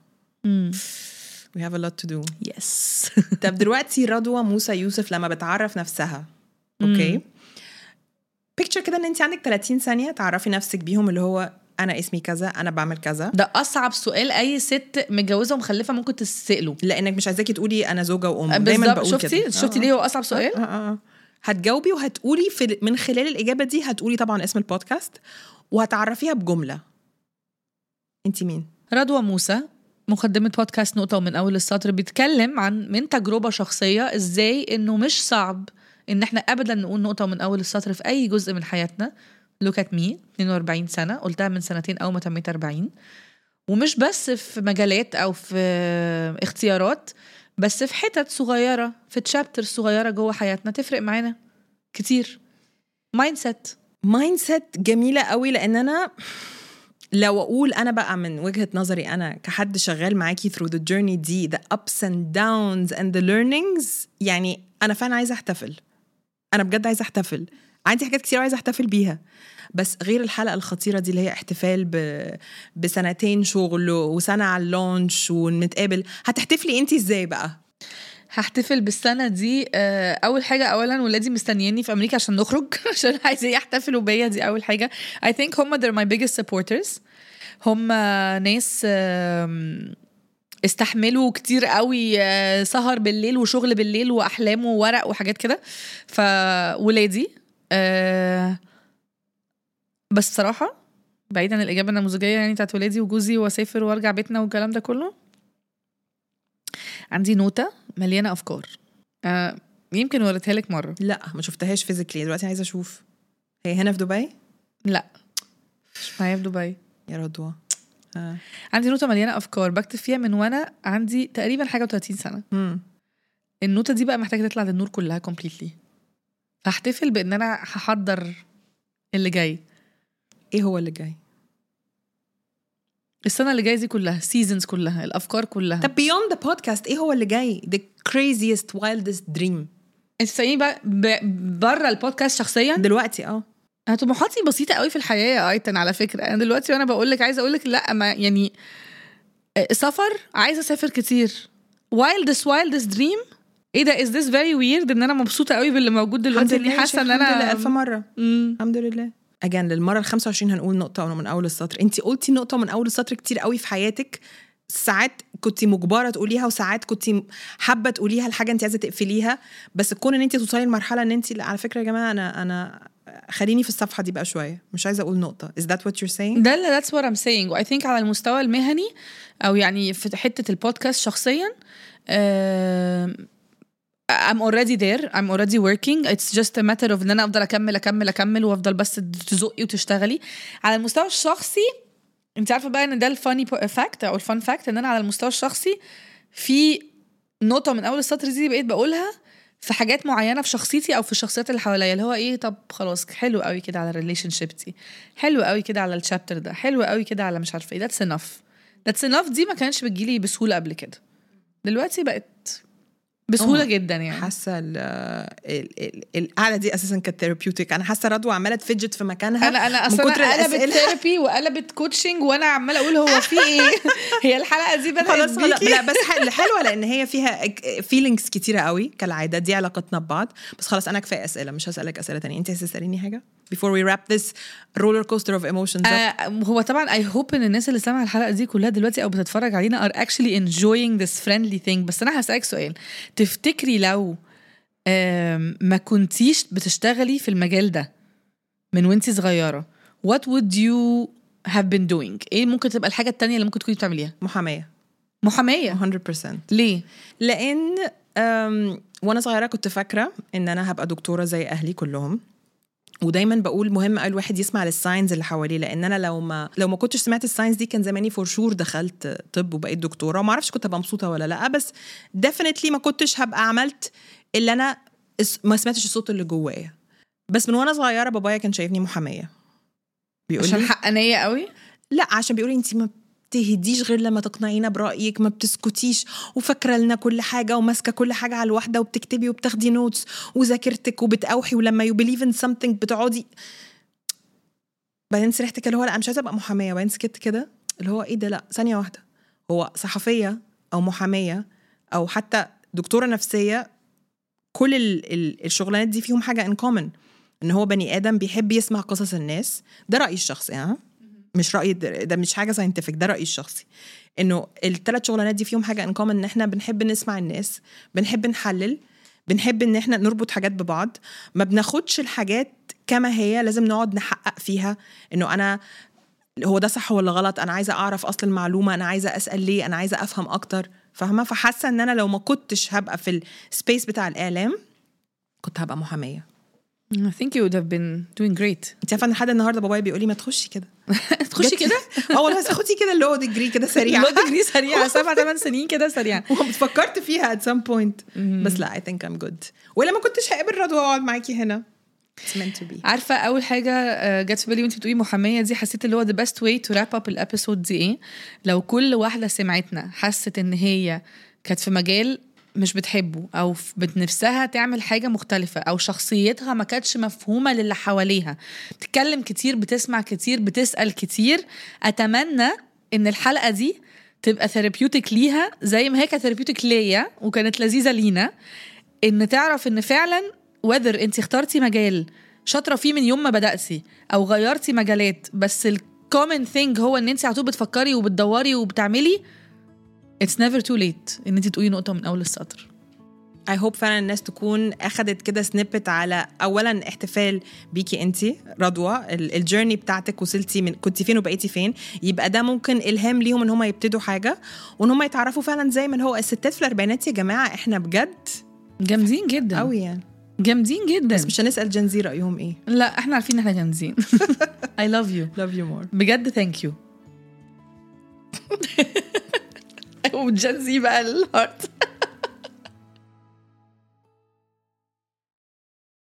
we have a lot to do يس طب دلوقتي رضوى موسى يوسف لما بتعرف نفسها اوكي بيكتشر كده ان انت عندك 30 ثانيه تعرفي نفسك بيهم اللي هو انا اسمي كذا انا بعمل كذا ده اصعب سؤال اي ست متجوزه ومخلفه ممكن تساله لانك مش عايزاكي تقولي انا زوجه وام دايما بالظبط بقول شفتي كده. شفتي آه، ليه هو اصعب سؤال آه آه آه. هتجاوبي وهتقولي في من خلال الاجابه دي هتقولي طبعا اسم البودكاست وهتعرفيها بجمله انت مين رضوى موسى مقدمة بودكاست نقطة ومن أول السطر بيتكلم عن من تجربة شخصية إزاي إنه مش صعب إن إحنا أبدا نقول نقطة من أول السطر في أي جزء من حياتنا look at me 42 سنة قلتها من سنتين أول ما تميت 40 ومش بس في مجالات أو في اختيارات بس في حتت صغيرة في تشابتر صغيرة جوه حياتنا تفرق معانا كتير مايند سيت مايند سيت جميله قوي لان انا لو اقول انا بقى من وجهه نظري انا كحد شغال معاكي through the journey دي the ups and downs and the learnings يعني انا فعلا عايزه احتفل انا بجد عايزه احتفل عندي حاجات كتير عايزه احتفل بيها بس غير الحلقه الخطيره دي اللي هي احتفال ب... بسنتين شغل وسنه على اللونش ونتقابل هتحتفلي انت ازاي بقى هحتفل بالسنه دي آه، اول حاجه اولا ولادي مستنياني في امريكا عشان نخرج عشان عايزين يحتفلوا بيا دي اول حاجه I think هم they're my biggest supporters هم ناس آم، استحملوا كتير قوي آه، سهر بالليل وشغل بالليل واحلام وورق وحاجات كده فولادي آه، بس بصراحه بعيدا عن الاجابه النموذجيه يعني بتاعت ولادي وجوزي واسافر وارجع بيتنا والكلام ده كله عندي نوتة مليانة أفكار آه يمكن وريتها لك مرة لا ما شفتهاش فيزيكلي دلوقتي عايزه اشوف هي هنا في دبي لا مش معايا في دبي يا رضوى آه. عندي نوتة مليانة أفكار بكتب فيها من وأنا عندي تقريبا حاجة و30 سنة مم. النوتة دي بقى محتاجة تطلع للنور كلها كومبليتلي هحتفل بإن أنا هحضر اللي جاي ايه هو اللي جاي السنة اللي جاية دي كلها سيزونز كلها الأفكار كلها طب beyond the podcast ايه هو اللي جاي the craziest wildest dream انت تسأليني بقى ب- بره البودكاست شخصيا دلوقتي اه انا طموحاتي بسيطه قوي في الحياه يا ايتن على فكره انا دلوقتي وانا بقول لك عايزه اقول لك لا ما يعني آه، سفر عايزه اسافر كتير wildest wildest dream ايه ده is this very weird ان انا مبسوطه قوي باللي موجود دلوقتي اني حاسه ان الحمد لله انا الف مره مم. الحمد لله اجان للمره ال 25 هنقول نقطه من اول السطر انت قلتي نقطه من اول السطر كتير قوي في حياتك ساعات كنت مجبره تقوليها وساعات كنت حابه تقوليها الحاجه انت عايزه تقفليها بس كون ان انت توصلي لمرحله ان انت لا، على فكره يا جماعه انا انا خليني في الصفحه دي بقى شويه مش عايزه اقول نقطه is that what you're saying ده اللي that's what I'm saying و I think على المستوى المهني او يعني في حته البودكاست شخصيا آم، I'm already there I'm already working it's just a matter of ان انا افضل اكمل اكمل اكمل وافضل بس تزقي وتشتغلي على المستوى الشخصي انت عارفه بقى ان ده الفاني فاكت او الفان فاكت ان انا على المستوى الشخصي في نقطه من اول السطر دي بقيت بقولها في حاجات معينه في شخصيتي او في الشخصيات اللي حواليا اللي هو ايه طب خلاص حلو قوي كده على الريليشن شيب دي حلو قوي كده على الشابتر ده حلو قوي كده على مش عارفه ايه ذاتس انف ذاتس انف دي ما كانتش بتجيلي بسهوله قبل كده دلوقتي بقت بسهوله آه. جدا يعني حاسه ال- ال- ال- القعده دي اساسا كانت ثيرابيوتيك انا حاسه رضوى عماله تفجت في مكانها انا انا من اصلا كتر قلبت الاسئله ثيرابي وقلبت كوتشنج وانا عماله اقول هو في ايه هي الحلقه دي بدات خلاص لا, بيكي لا بس ح- حلوه لان هي فيها فيلينجز كتيره قوي كالعاده دي علاقتنا ببعض بس خلاص انا كفايه اسئله مش هسالك اسئله تانية انت عايزه تساليني حاجه before we wrap this roller coaster of emotions up. آه هو طبعا اي هوب ان الناس اللي سامعه الحلقه دي كلها دلوقتي او بتتفرج علينا ار اكشلي انجوينج ذس فريندلي ثينج بس انا هسالك سؤال تفتكري لو آم، ما كنتيش بتشتغلي في المجال ده من وانتي صغيره what would you have been doing ايه ممكن تبقى الحاجه التانية اللي ممكن تكوني بتعمليها محاميه محاميه 100% ليه لان أم، وانا صغيره كنت فاكره ان انا هبقى دكتوره زي اهلي كلهم ودايما بقول مهم قوي الواحد يسمع للساينز اللي حواليه لان انا لو ما لو ما كنتش سمعت الساينز دي كان زماني فور شور دخلت طب وبقيت دكتوره وما اعرفش كنت هبقى مبسوطه ولا لا بس ديفينتلي ما كنتش هبقى عملت اللي انا اس- ما سمعتش الصوت اللي جوايا بس من وانا صغيره بابايا كان شايفني محاميه بيقول عشان لي حقانيه قوي لا عشان بيقولي انت ما بتهديش غير لما تقنعينا برايك ما بتسكتيش وفاكره لنا كل حاجه وماسكه كل حاجه على الواحده وبتكتبي وبتاخدي نوتس وذاكرتك وبتأوحي ولما يو بليف ان something بتقعدي بعدين سرحت كده اللي هو لا أنا مش عايزه ابقى محاميه وبعدين سكت كده اللي هو ايه ده لا ثانيه واحده هو صحفيه او محاميه او حتى دكتوره نفسيه كل ال- ال- الشغلانات دي فيهم حاجه ان كومن ان هو بني ادم بيحب يسمع قصص الناس ده رايي الشخصي ها مش رايي ده ده مش حاجه ساينتفك ده رايي الشخصي انه الثلاث شغلانات دي فيهم حاجه ان كومن ان احنا بنحب نسمع الناس بنحب نحلل بنحب ان احنا نربط حاجات ببعض ما بناخدش الحاجات كما هي لازم نقعد نحقق فيها انه انا هو ده صح ولا غلط انا عايزه اعرف اصل المعلومه انا عايزه اسال ليه انا عايزه افهم اكتر فاهمه فحاسه ان انا لو ما كنتش هبقى في السبيس بتاع الاعلام كنت هبقى محاميه I think you would have been doing great انت عارفه ان لحد النهارده بابايا بيقول لي ما تخشي كده تخشي جت- كده اه والله خدي كده اللي هو ديجري كده سريع لو ديجري سريعه سبع ثمان سنين كده سريعه فكرت فيها at some point بس لا I think I'm good ولا ما كنتش هقابل رضوى واقعد معاكي هنا It's meant to be عارفه اول حاجه آه، جت في بالي وانت بتقولي محاميه دي حسيت اللي هو the best way to wrap up الابيسود دي ايه لو كل واحده سمعتنا حست ان هي كانت في مجال مش بتحبه او في- بت- نفسها تعمل حاجه مختلفه او شخصيتها ما كانتش مفهومه للي حواليها بتتكلم كتير بتسمع كتير بتسال كتير اتمنى ان الحلقه دي تبقى ثيرابيوتيك ليها زي ما هي كانت ثيرابيوتيك ليا وكانت لذيذه لينا ان تعرف ان فعلا whether انت اخترتي مجال شاطره فيه من يوم ما بداتي او غيرتي مجالات بس الكومن ثينج هو ان انت على طول بتفكري وبتدوري وبتعملي it's never too late ان انت تقولي نقطه من اول السطر I hope فعلا الناس تكون اخدت كده سنيبت على اولا احتفال بيكي انت رضوى ال- الجيرني بتاعتك وصلتي من كنت فين وبقيتي فين يبقى ده ممكن الهام ليهم ان هم يبتدوا حاجه وان هم يتعرفوا فعلا زي ما هو الستات في الاربعينات يا جماعه احنا بجد جامدين جدا قوي يعني جامدين جدا بس مش هنسال جنزي رايهم ايه لا احنا عارفين ان احنا جامدين I love you love you more بجد ثانك يو وجنزي بقى الهارت